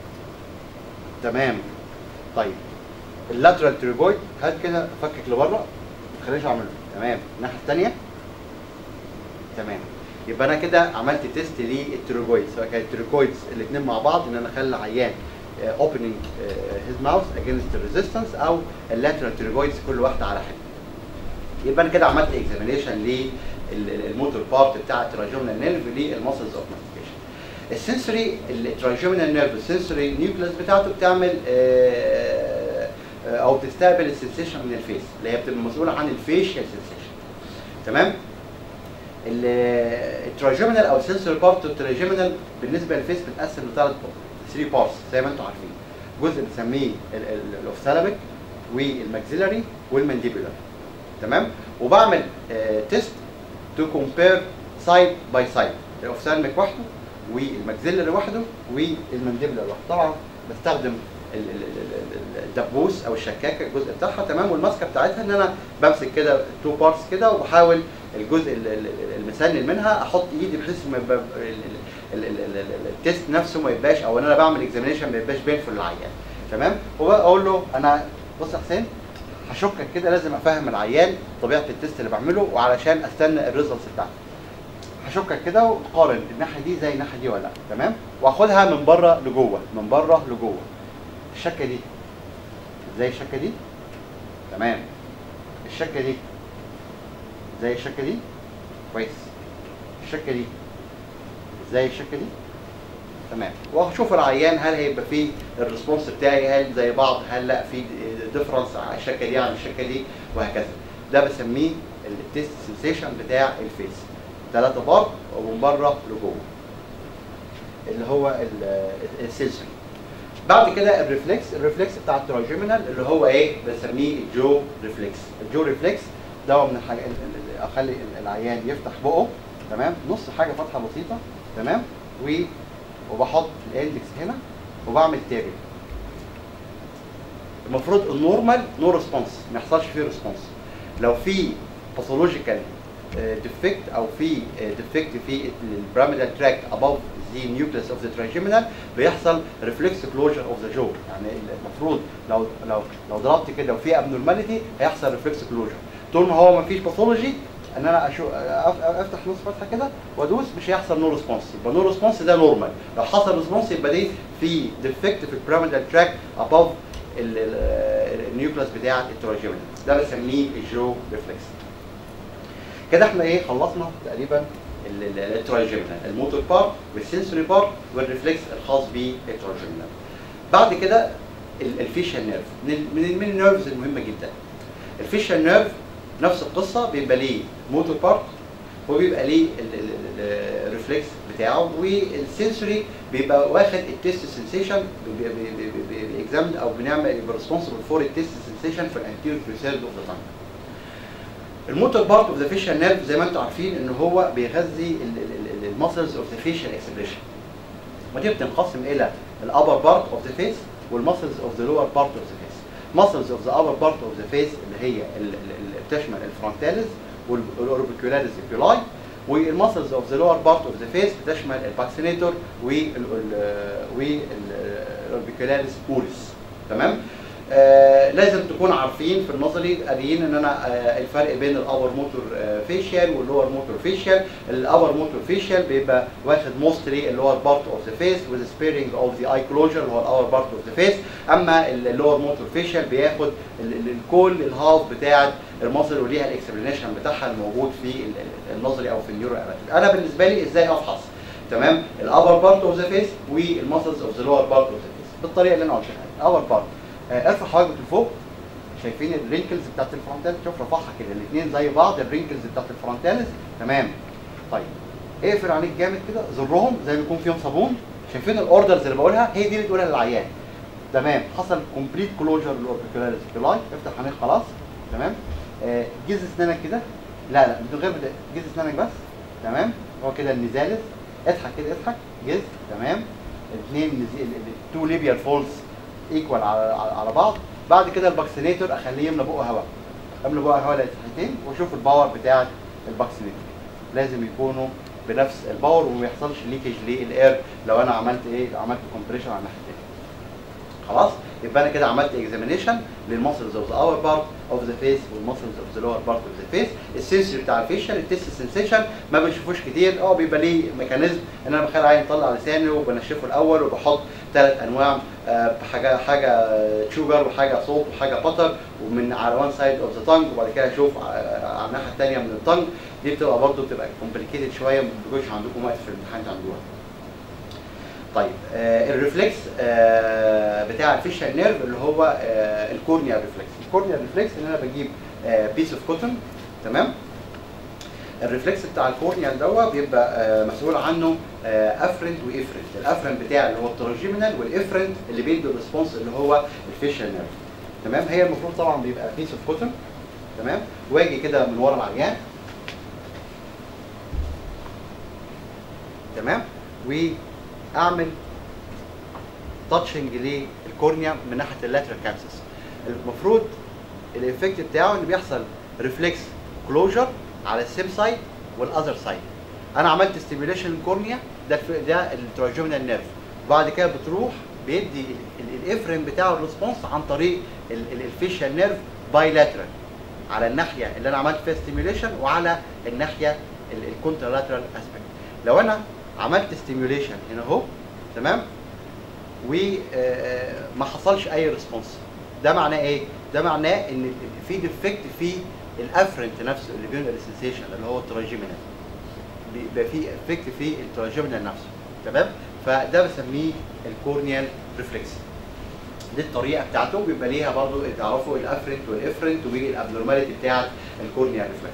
Speaker 1: تمام طيب اللاترال تريجويد هات كده فكك لبره ما تخلينيش اعمله تمام الناحيه الثانيه تمام يبقى انا كده عملت تيست للتريجويد سواء كانت التريجويدز الاثنين مع بعض ان انا اخلي عيان اوبننج هيز ماوث اجينست ريزيستنس او اللاترال تريجويدز كل واحده على حده يبقى انا كده عملت اكزامينيشن للموتور بارت بتاع التراجيمنال نيرف للمسلز اوف ماستيكيشن السنسوري التراجيمنال نيرف السنسوري نيوكليس بتاعته بتعمل آه، آه، او بتستقبل السنسيشن من الفيس اللي هي بتبقى مسؤوله عن الفيشيال سنسيشن تمام التراجيمنال او السنسوري بارت التراجيمنال بالنسبه للفيس بتقسم لثلاث 3 بارتس زي ما انتم عارفين جزء بنسميه الاوفثالاميك والماكسيلاري والمانديبولار تمام وبعمل تيست تو كومبير سايد باي سايد الاوفثالميك وحده والماكسيلر لوحده والمانديبلر لوحده طبعا بستخدم ال- ال- ال- ال- الدبوس او الشكاكه الجزء بتاعها تمام والماسكه بتاعتها ان انا بمسك كده تو بارتس كده وبحاول الجزء ال- ال- ال- المسنن منها احط ايدي بحيث ما يبقى ال- ال- ال- ال- ال- التيست نفسه ما يبقاش او ان انا بعمل اكزامينشن ما يبقاش بينفول للعيان تمام واقول له انا بص يا حسين هشكك كده لازم افهم العيان طبيعه التيست اللي بعمله وعلشان استنى الريزلتس بتاعته هشكك كده وقارن الناحيه دي زي الناحيه دي ولا لا تمام واخدها من بره لجوه من بره لجوه الشكه دي زي الشكه دي تمام الشكه دي زي الشكه دي كويس الشكه دي زي الشكه دي تمام واشوف العيان هل هيبقى فيه الريسبونس بتاعي هل زي بعض هل لا في ديفرنس على الشكه دي عن الشكه دي وهكذا ده بسميه التيست سنسيشن بتاع الفيس ثلاثة بار ومن بره لجوه اللي هو ال- السنسوري بعد كده الريفلكس الريفلكس بتاع التراجيمينال اللي هو ايه بسميه الجو ريفلكس الجو ريفلكس ده من الحاجات اللي اخلي العيان يفتح بقه تمام نص حاجه فتحه بسيطه تمام و وبحط الاندكس هنا وبعمل تابل المفروض النورمال نو ريسبونس ما يحصلش فيه ريسبونس لو في باثولوجيكال ديفكت او في ديفكت في البراميدال تراكت اباف ذا نيوكليس اوف ذا تراجيمينال بيحصل ريفلكس كلوجر اوف ذا جو يعني المفروض لو لو لو ضربت كده وفي ابنورماليتي هيحصل ريفلكس كلوجر طول ما هو ما فيش باثولوجي ان انا أشو... أف- افتح نص فتحه كده وادوس مش هيحصل نو ريسبونس يبقى نو ريسبونس ده نورمال لو حصل ريسبونس يبقى دي في ديفكت في البيراميدال تراك اباف النيوكليس بتاع التراجيمينال ده بسميه الجو ريفلكس كده احنا ايه خلصنا تقريبا التراجيمينال الموتور بارت والسنسوري بارت والريفلكس الخاص بالتراجيمينال بعد كده الفيشال نيرف من ال- من ال- من النيرفز المهمه جدا الفيشال نيرف نفس القصه بيبقى ليه موتور بارت وبيبقى ليه الريفلكس بتاعه والسنسوري بيبقى واخد التيست سنسيشن بيكزامن او بنعمل ريسبونسبل فور التيست سنسيشن في الانتيريور ثيرد اوف ذا تانج الموتور بارت اوف ذا فيشال نيرف زي ما انتم عارفين ان هو بيغذي المسلز اوف ذا فيشال اكسبريشن ودي بتنقسم الى الابر بارت اوف ذا فيس والمسلز اوف ذا لور بارت اوف ذا فيس مسلز اوف ذا upper بارت اوف ذا فيس اللي هي ال- ال- ال- بتشمل الفرونتاليز والاوربيكولاريز ايبيولاي والمسلز اوف ذا لور بارت اوف ذا فيس بتشمل الباكسينيتور والاوربيكولاريز اوريس تمام آه لازم تكون عارفين في النظري قاريين ان انا آه الفرق بين الابر موتور آه فيشيال واللور موتور فيشيال الابر موتور فيشيال بيبقى واخد موستلي اللور بارت اوف ذا فيس with sparing اوف ذا اي كلوجر اللي هو الابر بارت اوف ذا فيس اما اللور موتور فيشيال بياخد ال- ال- الكل الهاف بتاعه المصل وليها الاكسبلانيشن بتاعها الموجود في ال- ال- النظري او في النيورو اناتومي انا بالنسبه لي ازاي افحص تمام الابر بارت اوف ذا فيس والمسلز اوف ذا لور بارت اوف ذا فيس بالطريقه اللي انا قلتها الابر بارت آه، ارفع حواجبك لفوق شايفين الرينكلز بتاعت الفرونتال شوف رفعها كده الاثنين زي بعض الرينكلز بتاعت الفرونتالز تمام طيب اقفل عليك جامد كده زرهم زي ما يكون فيهم صابون شايفين الاوردرز اللي بقولها هي دي اللي تقولها للعيان تمام حصل كومبليت كلوجر للاوربيكولاريس كلاي افتح عينيك خلاص تمام آه جز اسنانك كده لا لا من غير بدا- جز اسنانك بس تمام هو كده النزالس اضحك كده اضحك جز تمام الاثنين التو ليبيال فولز ايكوال على على على بعض بعد كده الباكسينيتور اخليه يملى بقه هواء املى بقه هواء لفتحتين واشوف الباور بتاع الباكسينيتور لازم يكونوا بنفس الباور وما يحصلش ليكج للاير لو انا عملت ايه عملت كومبريشن على الناحيتين خلاص يبقى انا كده عملت اكزامينيشن للمسلز اوف ذا اور بارت اوف ذا فيس والمسلز اوف ذا لور بارت اوف ذا فيس السنسوري بتاع الفيشل التست سنسيشن ما بنشوفوش كتير اه بيبقى ليه ميكانيزم ان انا بخلي عين يطلع لسانه وبنشفه الاول وبحط ثلاث انواع آه، حاجه حاجه شوجر وحاجه صوت وحاجه بطر ومن على وان سايد اوف ذا تانج وبعد كده اشوف آه، على الناحيه الثانيه من التانج دي بتبقى برضه بتبقى كومبليكيتد شويه ما بيكونش عندكم وقت في الامتحان تعملوها طيب آه الريفلكس آه بتاع الفيشال نيرف اللي هو آه الكورنيال ريفلكس الكورنيال ريفلكس ان انا بجيب آه بيس اوف كوتن تمام الريفلكس بتاع الكورنيال دوا بيبقى آه مسؤول عنه آه افرنت وافرنت الافرنت بتاع اللي هو التراجيمينال والافرنت اللي بيدي الريسبونس اللي هو الفيشال نيرف تمام هي المفروض طبعا بيبقى بيس اوف كوتن تمام واجي كده من ورا العيان واعمل تاتشنج للكورنيا من ناحيه اللاترال كابسس المفروض الايفكت بتاعه ان بيحصل ريفلكس كلوجر على السيم سايد والاذر سايد انا عملت ستيميوليشن للكورنيا ده الف- ده التراجمنال نيرف وبعد كده بتروح بيدي الافرين بتاعه الريسبونس عن طريق الفيشال نيرف بايلاترال على الناحيه اللي انا عملت فيها ستيميوليشن وعلى الناحيه الكونترالاترال اسبكت لو انا عملت ستيميوليشن هنا اهو تمام وما حصلش اي ريسبونس ده معناه ايه ده معناه ان في ديفكت في الافرنت نفسه اللي بينقل السنسيشن اللي هو التراجيمينال بيبقى في افكت في التراجيمينال نفسه تمام فده بسميه الكورنيال ريفلكس دي الطريقه بتاعته بيبقى ليها برضو تعرفوا الافرنت والافرنت والابنورماليتي بتاعت الكورنيال ريفلكس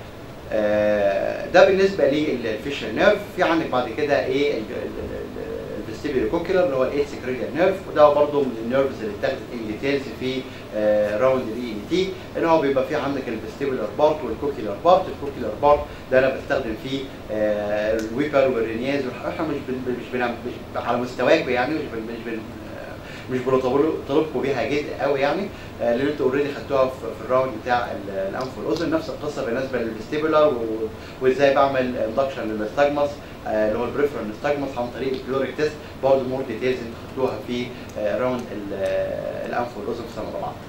Speaker 1: آه، ده بالنسبه للفيشل نيرف في عندك بعد كده ايه الفيستيبيولو كوكيلر اللي هو الايت سكريال نيرف وده برضه من النيرفز اللي اتاخدت ان ديتيلز في راوند الاي ان تي ان هو بيبقى في عندك الفيستيبولار بارت والكوكيلر بارت الكوكيلر بارت ده انا بستخدم فيه آه، الويبر والرينياز احنا مش بن مش, بن مش على مستواك يعني مش بن مش بن مش بنطالبكم بيها جد قوي يعني آه، لان انتوا اوريدي خدتوها في في الراوند بتاع ال- الانف والاذن نفس القصه بالنسبه للفيستيبولار و- وازاي بعمل اندكشن للستاجماس آه، اللي هو البريفرال ستاجماس عن طريق الكلوريك تيست برضه مور ديتيلز انتوا خدتوها في آه، راوند ال- آه، الانف والاذن في سنه رابعه.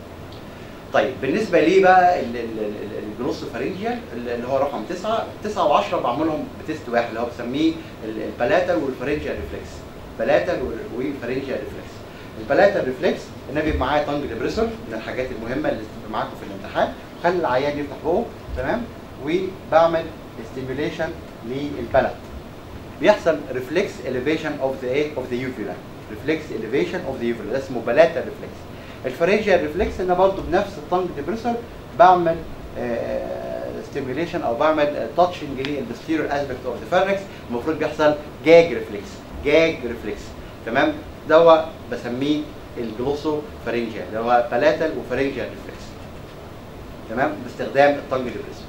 Speaker 1: طيب بالنسبه ليه بقى ال- ال- ال- الجلوس فارنجيال اللي هو رقم 9 9 و10 بعملهم بتيست واحد اللي هو بسميه ال- البلاتال والفارنجيال ريفلكس بلاتال والفارنجيال ريفلكس البلاتال ريفلكس ان أنا بيبقى معايا تانج ديبريسور من الحاجات المهمه اللي بتبقى معاكم في الامتحان خلي العيان يفتح بقه تمام وبعمل ستيميوليشن للبلد بيحصل ريفلكس elevation اوف ذا ايه اوف ذا يوفيلا ريفلكس elevation اوف ذا يوفيلا ده اسمه بلاتال ريفلكس الفارنجيال ريفلكس انا برضو بنفس التانج ديبريسور بعمل ستيميوليشن او بعمل تاتشنج للبستيريور اسبكت اوف ذا فارنكس المفروض بيحصل جاج ريفلكس جاج ريفلكس تمام دوا بسميه الجلوسو فارنجيال اللي هو بلاتال وفارنجيال ريفلكس تمام باستخدام التانج ديبريسور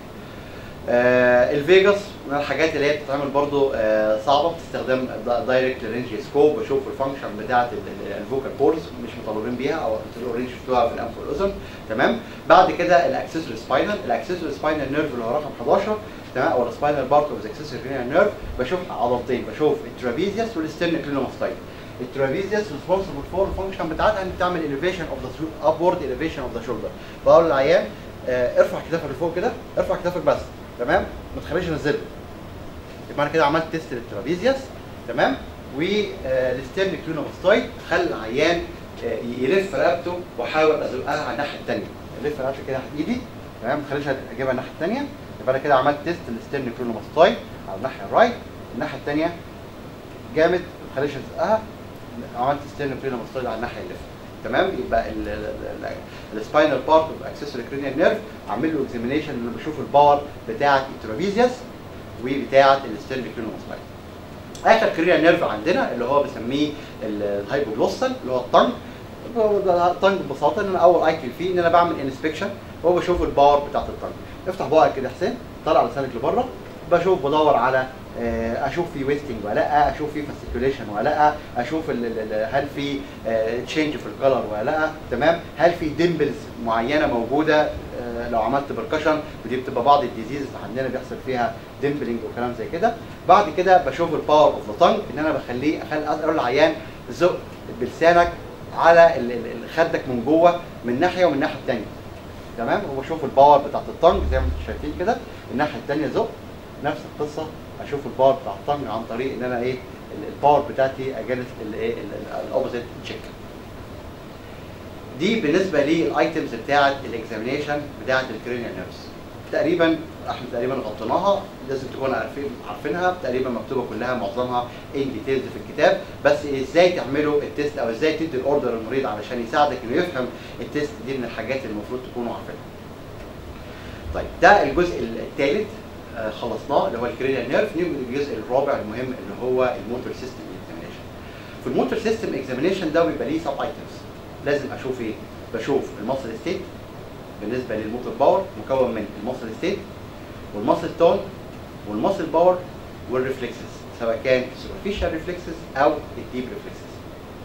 Speaker 1: آه الفيجاس من الحاجات اللي هي بتتعمل برضو آه صعبه باستخدام دايركت لارنجي سكوب بشوف الفانكشن بتاعه الفوكال بورز مش مطالبين بيها او انتوا اوريدي شفتوها في الانف والاذن تمام بعد كده الاكسسوري سباينال الاكسسوري سباينال نيرف اللي هو رقم 11 تمام او السباينال بارت اوف ذا اكسسوري نيرف بشوف عضلتين بشوف الترابيزيوس والسترنكلينوماستايد الترابيزيوس ريسبونسبل فور الفانكشن بتاعتها ان بتعمل elevation اوف ذا ابورد elevation اوف ذا شولدر بقول للعيان آه ارفع كتافك لفوق كده ارفع كتافك بس تمام ما تخليش نزله يبقى انا كده عملت تيست للترابيزيوس تمام والسترنكلينوماستايد خلي العيان آه، يلف رقبته واحاول ازقها على الناحيه الثانيه الف رقبتي كده ناحيه ايدي تمام ما تخليش اجيبها الناحيه الثانيه يبقى انا كده عملت تيست للسترنكلينوماستايد على الناحيه الرايت الناحيه الثانيه جامد ما تخليش ازقها عملت سترنكلينوماستايد على الناحيه اللي تمام يبقى السباينال بارت اوف اكسسوري كرينيال نيرف عامل له اكزامينيشن اللي بشوف الباور بتاعه الترابيزيوس وبتاعه السترنكلينوماستايد اخر كرينيال نيرف عندنا اللي هو بسميه الهايبوجلوسال اللي هو الطنج الطنج ببساطه ان انا اول ايكل فيه ان انا بعمل انسبكشن وهو بشوف الباور بتاعت الطنج افتح بقك كده يا حسين طلع لسانك لبره بشوف بدور على آه، اشوف في ويستنج ولا لا اشوف في فاسيكوليشن ولا لا اشوف ال- ال- ال- هل في تشينج في الكلر ولا لا تمام هل في ديمبلز معينه موجوده آه، لو عملت بركشن ودي بتبقى بعض الديزيز عندنا بيحصل فيها ديمبلينج وكلام زي كده بعد كده بشوف الباور اوف ذا تانج ان انا بخليه اخلي اقول للعيان زق بلسانك على ال- ال- ال- خدك من جوه من ناحيه ومن الناحيه الثانيه تمام وبشوف الباور بتاعت الطنج زي ما انتم شايفين كده الناحيه الثانيه زق نفس القصه اشوف الباور بتاع الطنج عن طريق ان انا ايه ال- الباور بتاعتي اجانس الايه الاوبوزيت تشيك دي بالنسبه للايتمز بتاعه الاكزامينيشن بتاعه الكرينيال نيرفز تقريبا احنا تقريبا غطيناها لازم تكونوا عارفين عارفينها تقريبا مكتوبه كلها معظمها ان ديتيلز في الكتاب بس ازاي تعملوا التيست او ازاي تدي الاوردر للمريض علشان يساعدك انه يفهم التيست دي من الحاجات اللي المفروض تكونوا عارفينها. طيب ده الجزء الثالث آه، خلصناه اللي هو الكرينيال نيرف نيجي للجزء الرابع المهم اللي هو الموتور سيستم اكزامينيشن. في الموتور سيستم اكزامينيشن ده بيبقى ليه سب ايتمز لازم اشوف ايه؟ بشوف المصل ستيت بالنسبه للموتور باور مكون من المصل ستيت والمصل تون والمصل باور والريفلكسز سواء كان superficial reflexes او الديب reflexes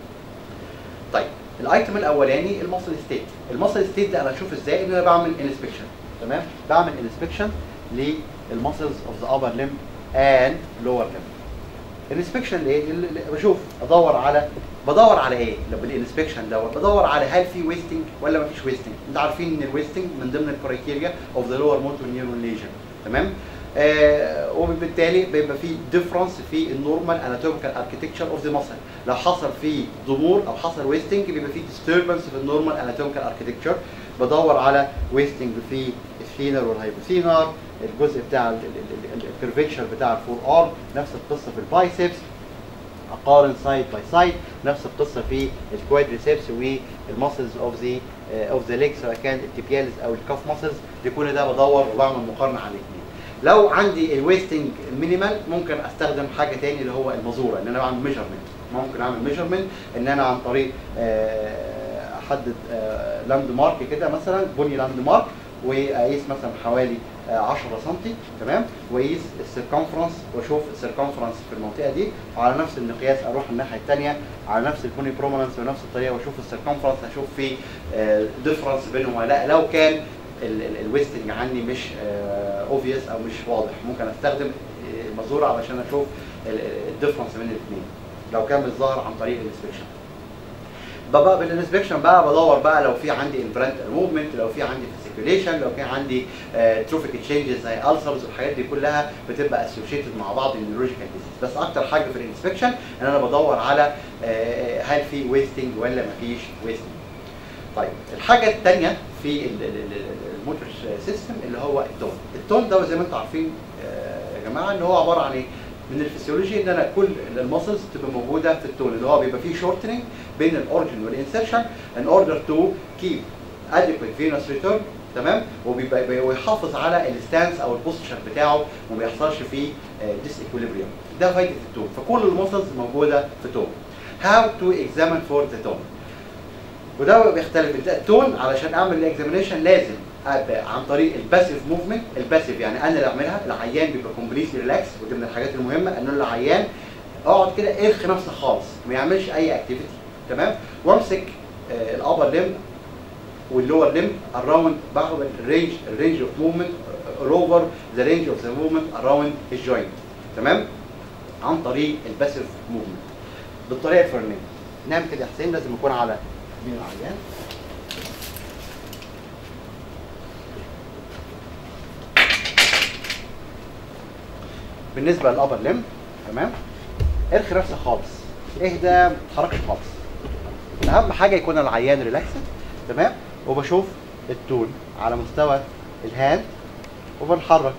Speaker 1: طيب الايتم الاولاني المصل ستيت المصل ستيت ده انا اشوف ازاي ان انا بعمل انسبكشن تمام بعمل انسبكشن للمسلز اوف ذا upper limb and lower limb الانسبكشن ايه اللي بشوف ادور على بدور على ايه لو بالانسبكشن دوت بدور على هل في ويستنج ولا ما فيش ويستنج انت عارفين ان الويستنج من ضمن الكرايتيريا اوف ذا لور موتور نيورون ليجن تمام آه وبالتالي بيبقى في ديفرنس في النورمال اناتوميكال اركتكتشر اوف ذا ماسل لو حصل في ضمور او حصل ويستنج بيبقى في ديستربنس في النورمال اناتوميكال اركتكتشر بدور على ويستنج في الثينر والهايبوثينر الجزء بتاع الكيرفيتشر بتاع الفور ارم نفس القصه في البايسبس اقارن سايد باي سايد نفس القصه في الكوادريسبس والماسلز اوف ذا اوف ذا ليج سواء كان التيبيالز او الكاف ماسلز دي كل ده بدور وبعمل مقارنه على الاثنين لو عندي الويستنج مينيمال ممكن استخدم حاجه تاني اللي هو المزوره ان انا بعمل ميجرمنت ممكن اعمل ميجرمنت ان انا عن طريق احدد لاند مارك كده مثلا بني لاند مارك واقيس مثلا حوالي 10 سم تمام واقيس السيركمفرنس واشوف السيركمفرنس في المنطقه دي وعلى نفس المقياس اروح الناحيه الثانيه على نفس البوني برومننس بنفس الطريقه واشوف السيركمفرنس اشوف في ديفرنس بينهم ولا لا لو كان الويستنج عني مش اوفيس او مش واضح ممكن استخدم المزوره علشان اشوف الديفرنس بين الاثنين لو كان مش ظاهر عن طريق الانسبكشن بقى بالانسبكشن بقى بدور بقى لو في عندي انفرنتال موفمنت لو في عندي فيسيكوليشن لو كان عندي تروفيك تشينجز زي السرز والحاجات دي كلها بتبقى اسوشيتد مع بعض النيورولوجيكال ديزيز بس اكتر حاجه في الانسبكشن ان انا بدور على آه هل في ويستنج ولا مفيش ويستنج طيب الحاجه الثانيه في الموتور سيستم اللي هو التون التون ده زي ما انتم عارفين آه يا جماعه ان هو عباره عن ايه من الفسيولوجي ان انا كل المسلز تبقى موجوده في التون اللي هو بيبقى فيه شورتنج بين الاورجن والانسرشن ان اوردر تو كيب adequate venous return تمام وبيبقى ويحافظ على الستانس او البوستشر بتاعه وما بيحصلش فيه ديس اكوليبريم ده فايده التون فكل المسلز موجوده في تون how to examine for the tone وده بيختلف التون علشان اعمل الاكزامينشن لازم عن طريق الباسيف موفمنت الباسيف يعني انا اللي اعملها العيان بيبقى كومبليتلي ريلاكس ودي من الحاجات المهمه ان العيان اقعد كده ارخي نفسك خالص ما يعملش اي اكتيفيتي تمام وامسك آه الابر ليم واللور ليم اراوند باخد الرينج الرينج اوف موفمنت اوفر ذا رينج اوف ذا موفمنت اراوند الجوينت تمام عن طريق الباسيف موفمنت بالطريقه الفلانيه نعمل كده يا حسين لازم يكون على يمين العيان بالنسبه للابر ليم تمام ارخي نفسك خالص اهدى ما تتحركش خالص اهم حاجه يكون العيان ريلاكسد تمام وبشوف التون على مستوى الهاند وبنحرك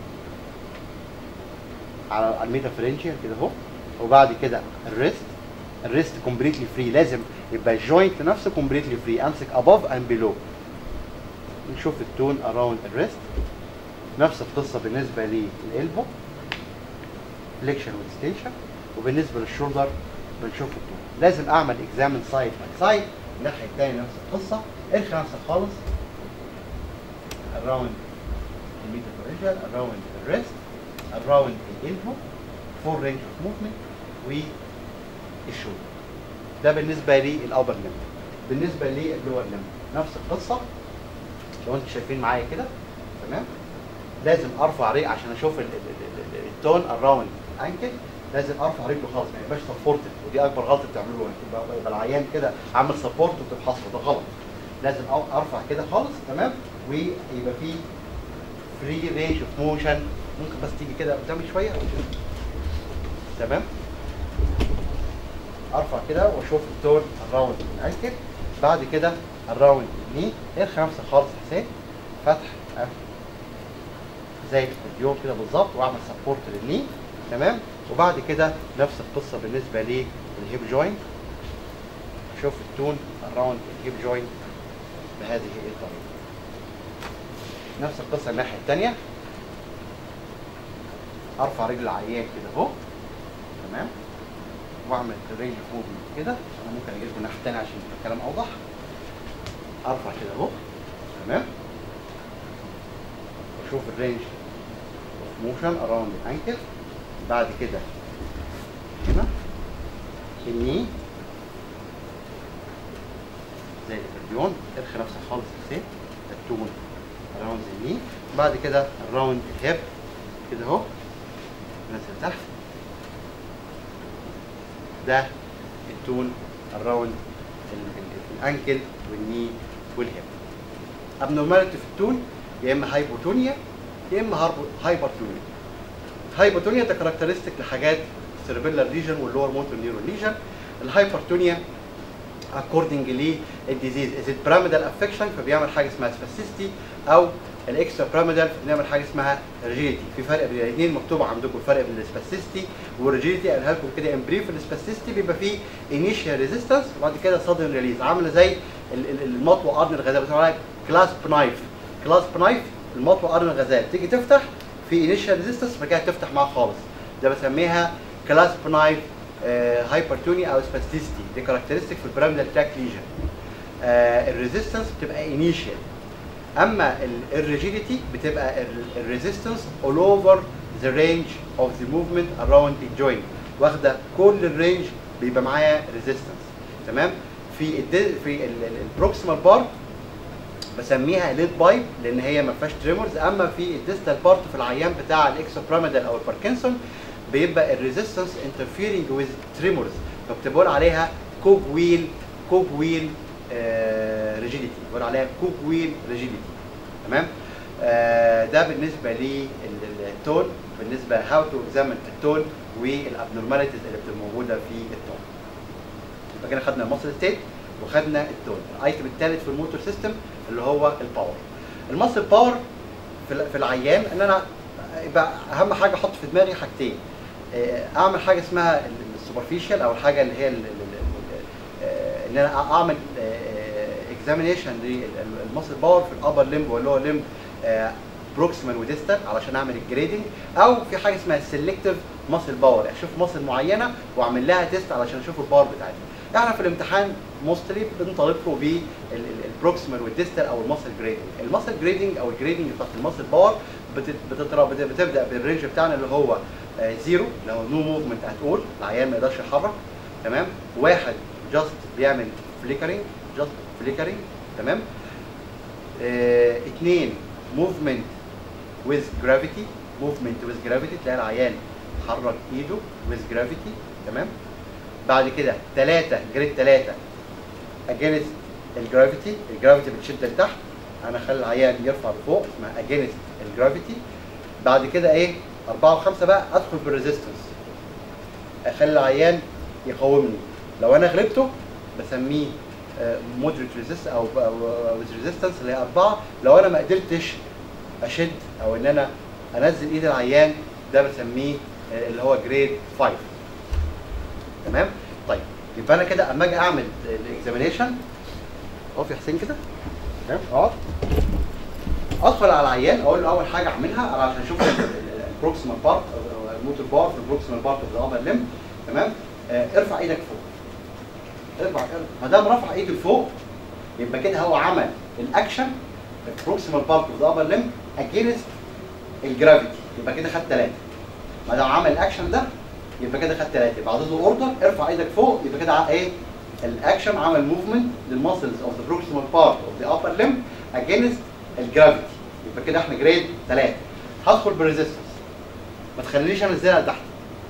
Speaker 1: على الميتافرنجيال كده اهو وبعد كده الريست الريست كومبليتلي فري لازم يبقى الجوينت نفسه كومبليتلي فري امسك اباف اند بيلو نشوف التون اراوند الريست نفس القصه بالنسبه للالبو فليكشن وستيشن وبالنسبه للشولدر بنشوف التون لازم اعمل اكزامن سايد باي سايد الناحيه الثانيه نفس القصه ارخي نفسك خالص around الميتافوريجيال around الريست around الالبو فور رينج اوف موفمنت والشولدر ده بالنسبه للابر ليم بالنسبه لللور ليم نفس القصه لو انتم شايفين معايا كده تمام لازم ارفع رجلي عشان اشوف التون اراوند انكل لازم ارفع رجله خالص ما يبقاش سبورتد ودي اكبر غلطه بتعملوها يبقى, يبقى العيان كده عامل سبورت وبتفحصه ده غلط لازم ارفع كده خالص تمام ويبقى في فري رينج اوف موشن ممكن بس تيجي كده قدامي شويه تمام ارفع كده واشوف التون اراوند الانكل بعد كده اراوند الني ارخي نفسك خالص حسين فتح قفل زي الفيديو كده بالظبط واعمل سبورت للني تمام وبعد كده نفس القصه بالنسبه للهيب جوينت اشوف التون اراوند الهيب جوينت بهذه الطريقه نفس القصه الناحيه الثانيه ارفع رجل العيان كده اهو تمام واعمل الرينج اوف موفمنت كده انا ممكن اجيب الناحيه الثانيه عشان يبقى الكلام اوضح ارفع كده اهو تمام واشوف الرينج اوف موشن اراوند الانكل بعد كده الني زي الاكورديون ارخي نفسك خالص كده التون اراوند الني بعد كده الراوند الهيب كده اهو نزل تحت ده التون الراوند ال- ال- الانكل والني والهيب ابنورماليتي في التون يا اما هايبوتونيا يا اما هاربو- هايبرتونيا هايبوتونيا ده كاركترستيك لحاجات السيربيلار ليجن واللور موتور نيورون ليجن الهايبرتونيا according للديزيز از بيراميدال افكشن فبيعمل حاجه اسمها سباسيستي او الاكسترا بيراميدال فبنعمل حاجه اسمها ريجيديتي في فرق بين الاثنين مكتوب عندكم الفرق بين السباسيستي والريجيديتي قالها لكم كده ان بريف السباسيستي بيبقى فيه انيشال ريزيستنس وبعد كده سادن ريليز عامله زي ال- ال- المطوه قرن الغزال بتقول كلاسب نايف كلاسب نايف المطوه قرن الغزال تيجي تفتح في انيشال ريزيستنس بعد كده تفتح معاها خالص ده بسميها كلاسب نايف هايبرتونيا او سباستيستي دي كاركترستيك في البيراميدال تراك ليجن الريزيستنس بتبقى انيشال اما الريجيديتي بتبقى الريزيستنس all over the range of the movement around the joint واخده كل الرينج بيبقى معايا ريزيستنس تمام في الد... في البروكسيمال بار بسميها ليد بايب لان هي ما فيهاش تريمورز اما في الديستال بارت في العيان بتاع الاكسوبراميدال او الباركنسون بيبقى الريزيستنس انترفيرنج ويز تريمورز فبتقول عليها كوب ويل كوب ويل ريجيديتي بقول عليها كوب ويل ريجيديتي تمام آه ده بالنسبه للتون بالنسبه هاو تو اكزامن التون والابنورماليتيز اللي بتبقى موجوده في التون يبقى كده خدنا المصل ستيت وخدنا التون الايتم الثالث في الموتور سيستم اللي هو الباور المصل باور في ال- في العيان ان انا يبقى اهم حاجه احط في دماغي حاجتين آه، اعمل حاجه اسمها السوبرفيشال او الحاجه اللي هي ال- ال- ال- آه، ان انا اعمل اكزامينيشن للمصل باور في الابر ليمب واللي هو ليمب بروكسيمال وديستال علشان اعمل الجريدنج او في حاجه اسمها السلكتيف ماسل باور اشوف ماسل معينه واعمل لها تيست علشان اشوف الباور بتاعتها احنا في الامتحان موستلي بنطالبكم بالبروكسيمال والديستال او الماسل جريدنج الماسل جريدنج او الجريدنج بتاعت الماسل باور بت- بتتر- بت- بتبدا بالرينج بتاعنا اللي هو آه، زيرو اللي هو نو موفمنت ات اول العيان ما يقدرش يتحرك تمام واحد جاست بيعمل فليكرنج جاست فليكرنج تمام آه، اثنين موفمنت with gravity movement with gravity تلاقي العيان حرك ايده with gravity تمام بعد كده ثلاثة جريد ثلاثة against الجرافيتي الجرافيتي بتشد لتحت انا اخلي العيان يرفع لفوق اسمها against الجرافيتي بعد كده ايه أربعة وخمسة بقى أدخل بالريزيستنس أخلي العيان يقاومني لو أنا غلبته بسميه مودريت ريزيست أو ويز ريزيستنس اللي هي أربعة لو أنا ما قدرتش أشد أو إن أنا أنزل إيد العيان ده بسميه آه، اللي هو جريد 5 تمام طيب يبقى أنا كده أما أجي أعمل الإكزامينيشن أقف يا حسين كده تمام اقعد ادخل على العيان اقول له اول حاجه اعملها عشان اشوف البروكسيمال بارت او الموتور بار في البروكسيمال بارت اوف ذا ابر ليم تمام آه، ارفع ايدك فوق ارفع ما دام رفع ايده لفوق يبقى كده هو عمل الاكشن البروكسيمال بارت اوف ذا ابر ليم اجينست الجرافيتي يبقى كده خد ثلاثه ما دام عمل الاكشن ده يبقى كده خد ثلاثه يبقى عدد اوردر ارفع ايدك فوق يبقى كده ع- ايه الاكشن عمل موفمنت للماسلز اوف ذا بروكسيمال بارت اوف ذا ابر ليم اجينست الجرافيتي يبقى كده احنا جريد ثلاثه هدخل بالريزيستنس ما تخلينيش انزلها لتحت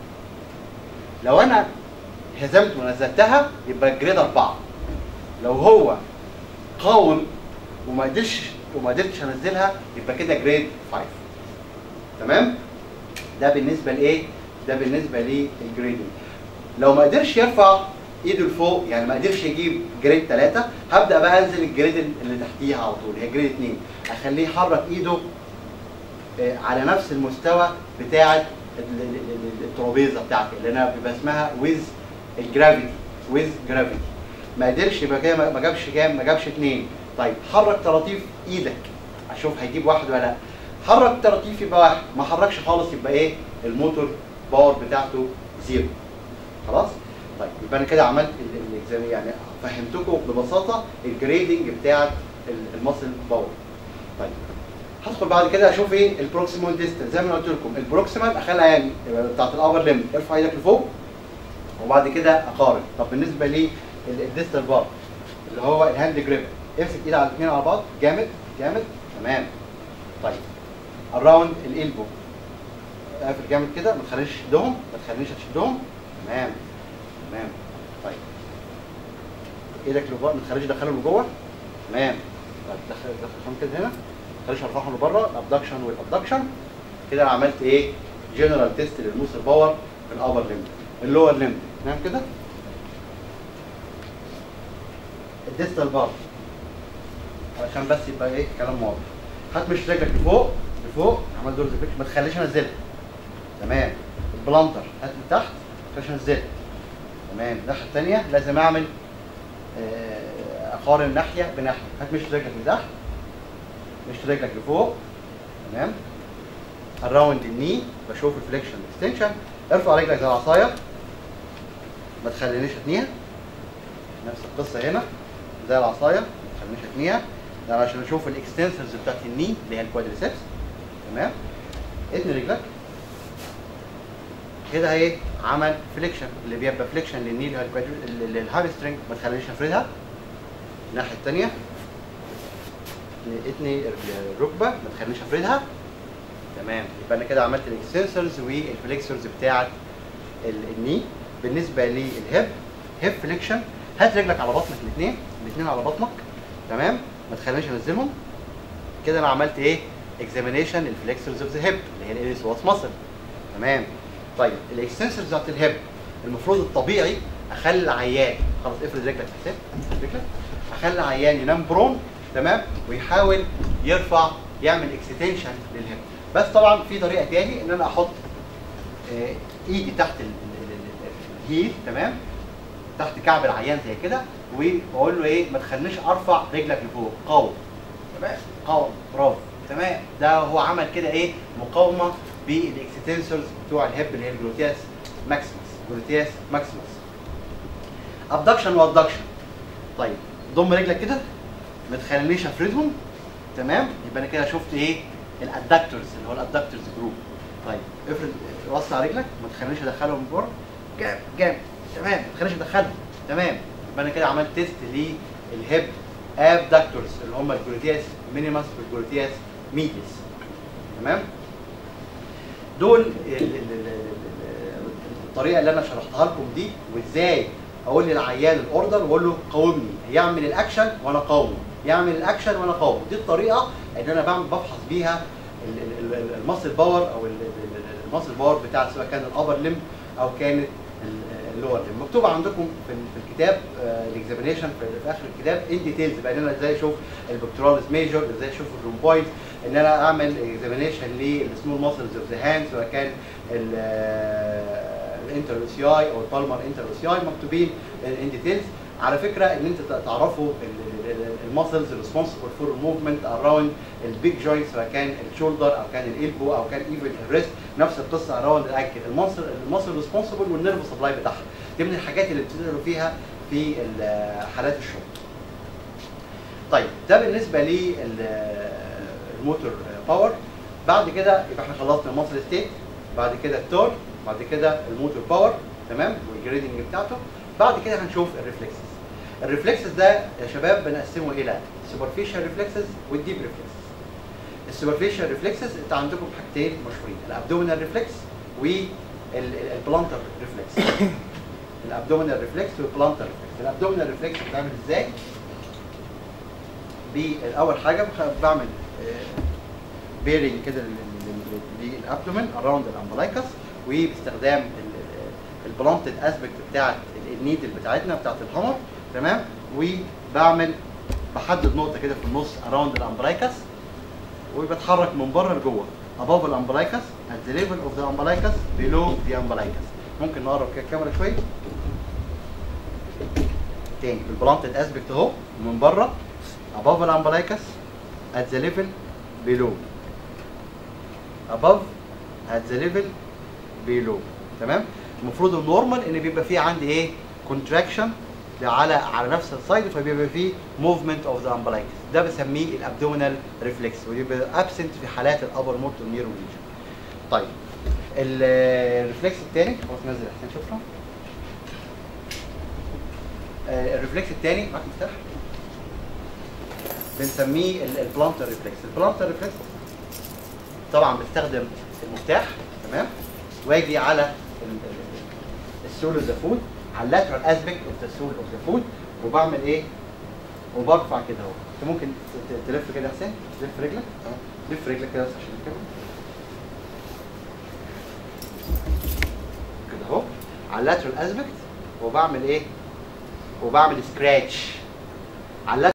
Speaker 1: لو انا هزمت ونزلتها يبقى جريد اربعه لو هو قاوم وما قدرش وما قدرتش انزلها يبقى كده جريد 5 تمام ده بالنسبه لايه ده بالنسبه للجريدنج لو ما قدرش يرفع ايده لفوق يعني ما قدرش يجيب جريد 3 هبدا بقى انزل الجريد اللي تحتيها على طول هي جريد 2 اخليه يحرك ايده آه، على نفس المستوى بتاعه ال- ال- ال- الترابيزه بتاعتي اللي انا بيبقى اسمها ويز الجرافيتي ويز جرافيتي ما قدرش يبقى كده ما- ما جابش كام ما جابش اثنين طيب حرك طراطيف ايدك اشوف هيجيب واحد ولا لا حرك طراطيف يبقى واحد ما حركش خالص يبقى ايه الموتور باور بتاعته زيرو خلاص طيب يبقى انا كده عملت ال- الاكزام يعني فهمتكم ببساطه الجريدنج بتاعت ال- الماسل باور طيب هدخل بعد كده اشوف ايه البروكسيمال ديستنس زي ما أنا قلت لكم البروكسيمال اخليها يعني بتاعت الابر ليم ارفع ايدك لفوق وبعد كده اقارن طب بالنسبه لي الديستال بار اللي هو الهاند جريب امسك ايد على الاثنين على بعض جامد جامد تمام طيب الراوند الالبو قافل جامد كده ما تخليش تشدهم ما تخلينيش تشدهم تمام تمام طيب ايدك لجوه ما تخليش تدخلهم لجوه تمام طيب دخل دخلهم كده هنا ما تخليش ارفعهم لبره الابدكشن والابدكشن كده انا عملت ايه جنرال تيست للموس باور في الابر ليمب اللور ليمب تمام كده الديستال بار علشان بس يبقى ايه كلام واضح هات مش رجلك لفوق لفوق عمل دور زفيك ما تخليش انزلها تمام البلانتر هات لتحت ما تخليش انزلها تمام الناحيه الثانيه لازم اعمل آه، اقارن ناحيه بناحيه هات مش رجلك لتحت مش رجلك لفوق تمام الراوند الني بشوف الفليكشن اكستنشن ارفع رجلك زي العصايه ما تخلينيش اتنيها نفس القصه هنا زي العصايه ما تخلينيش اتنيها ده عشان اشوف الاكستنسورز بتاعت الني اللي هي الكوادريسبس تمام اتني رجلك كده ايه عمل فليكشن اللي بيبقى فليكشن للني اللي هو الكوادري- للهامسترنج ما تخلينيش افردها الناحيه الثانيه اتني الركبه ما تخلينيش افردها تمام يبقى انا كده عملت الاكستنسورز والفليكسورز بتاعت ال- الني بالنسبه للهيب هيب فليكشن هات رجلك على بطنك الاثنين الاثنين على بطنك تمام ما تخلينيش انزلهم كده انا عملت ايه اكزامينيشن الفليكسورز اوف ذا هيب اللي هي الاليس واس ماسل تمام طيب الاكستنسورز بتاعت الهيب المفروض الطبيعي اخلي العيان خلاص افرد رجلك حسين افرد رجلك اخلي العيان ينام برون تمام ويحاول يرفع يعمل اكستنشن للهيب بس طبعا في طريقه تاني ان انا احط آه، ايدي تحت ال- ال- ال- ال- الهيل تمام تحت كعب العيان زي كده واقول له ايه ما تخلينيش ارفع رجلك لفوق قاوم تمام قاوم برافو تمام ده هو عمل كده ايه مقاومه بالاكستنسورز بتوع الهيب اللي هي الجلوتياس ماكسيمس جلوتياس ماكسيمس ابدكشن وابدكشن طيب ضم رجلك كده ما تخلينيش افردهم تمام يبقى انا كده شفت ايه الادكتورز اللي هو الادكتورز جروب طيب افرد وسع رجلك ما تخلينيش ادخلهم من بره جامد جامد تمام ما تخلينيش ادخلهم تمام يبقى انا كده عملت تيست للهيب ابدكتورز اللي هم الجلوتياس مينيماس والجلوتياس ميديس تمام دول ال- ال- ال- ال- الطريقه اللي انا شرحتها لكم دي وازاي اقول للعيان الاوردر واقول له قاومني يعمل الاكشن وانا قاومه يعمل الاكشن وانا قاومه دي الطريقه اللي انا بعمل بفحص بيها ال- ال- ال- الماسل باور او ال- ال- ال- الماسل باور بتاع سواء كان الابر ليم او كانت ال- اللور ليم مكتوب عندكم في ال- في الكتاب الاكزامينيشن في في اخر الكتاب ان ديتيلز بقى ان انا ازاي اشوف البكتوراليس ميجور ازاي اشوف الرومبويد ان انا اعمل اكزامينيشن للسمول ماسلز اوف ذا هاند سواء كان الانتر سي اي او البالمر انتر سي اي مكتوبين ان ديتيلز على فكره ان انت تعرفوا الماسلز ريسبونسبل فور موفمنت اراوند البيج جوينت سواء كان الشولدر او كان الالبو او كان ايفن الريست نفس القصه اراوند الانكل الماسل الماسل ريسبونسبل والنيرف سبلاي بتاعها دي من الحاجات اللي بتقدروا فيها في ال- حالات الشغل طيب ده بالنسبه للموتور باور بعد كده يبقى احنا خلصنا الماسل ستيت بعد كده التور بعد كده الموتور باور تمام والجريدنج بتاعته بعد كده هنشوف الريفلكسز الريفلكسز ده يا شباب بنقسمه الى سوبرفيشال ريفلكسز والديب ريفلكسز السوبرفيشال ريفلكسز انت عندكم حاجتين مشهورين الابدومينال ريفلكس والبلانتر ريفلكس الابدومينال ريفلكس والبلانتر ريفلكس الابدومينال ريفلكس بتعمل ازاي باول حاجه بخ- بعمل بيرنج كده للابدومين اراوند الامبلايكس وباستخدام البلانتد اسبكت بتاعت النيدل بتاعتنا بتاعت الهامر تمام وبعمل بحدد نقطه كده في النص اراوند الامبلايكس وبتحرك من بره لجوه above الامبلايكس at the level of the umbilicus below the umbilicus ممكن نقرب كده الكاميرا شويه تاني البلانتد اسبكت اهو من بره above الامبلايكس at the level below above at the level below تمام المفروض النورمال ان بيبقى فيه عندي ايه كونتراكشن على على نفس السايد فبيبقى فيه موفمنت اوف ذا امبلايكس ده بسميه الابدومينال ريفلكس ويبقى ابسنت في حالات الابر موتور نيرو ليجن طيب الريفلكس الثاني خلاص نزل احسن شكرا آه، الريفلكس الثاني معاك مفتاح بنسميه البلانتر ريفلكس البلانتر ريفلكس طبعا بستخدم المفتاح تمام واجي على السول اوف ذا فود على اللاترال اسبكت اوف ذا سول اوف ذا فود وبعمل ايه؟ وبرفع كده اهو انت ممكن ت- ت- تلف كده يا حسين تلف رجلك لف رجلك كده بس عشان كده كده اهو على اللاترال اسبكت وبعمل ايه؟ وبعمل سكراتش على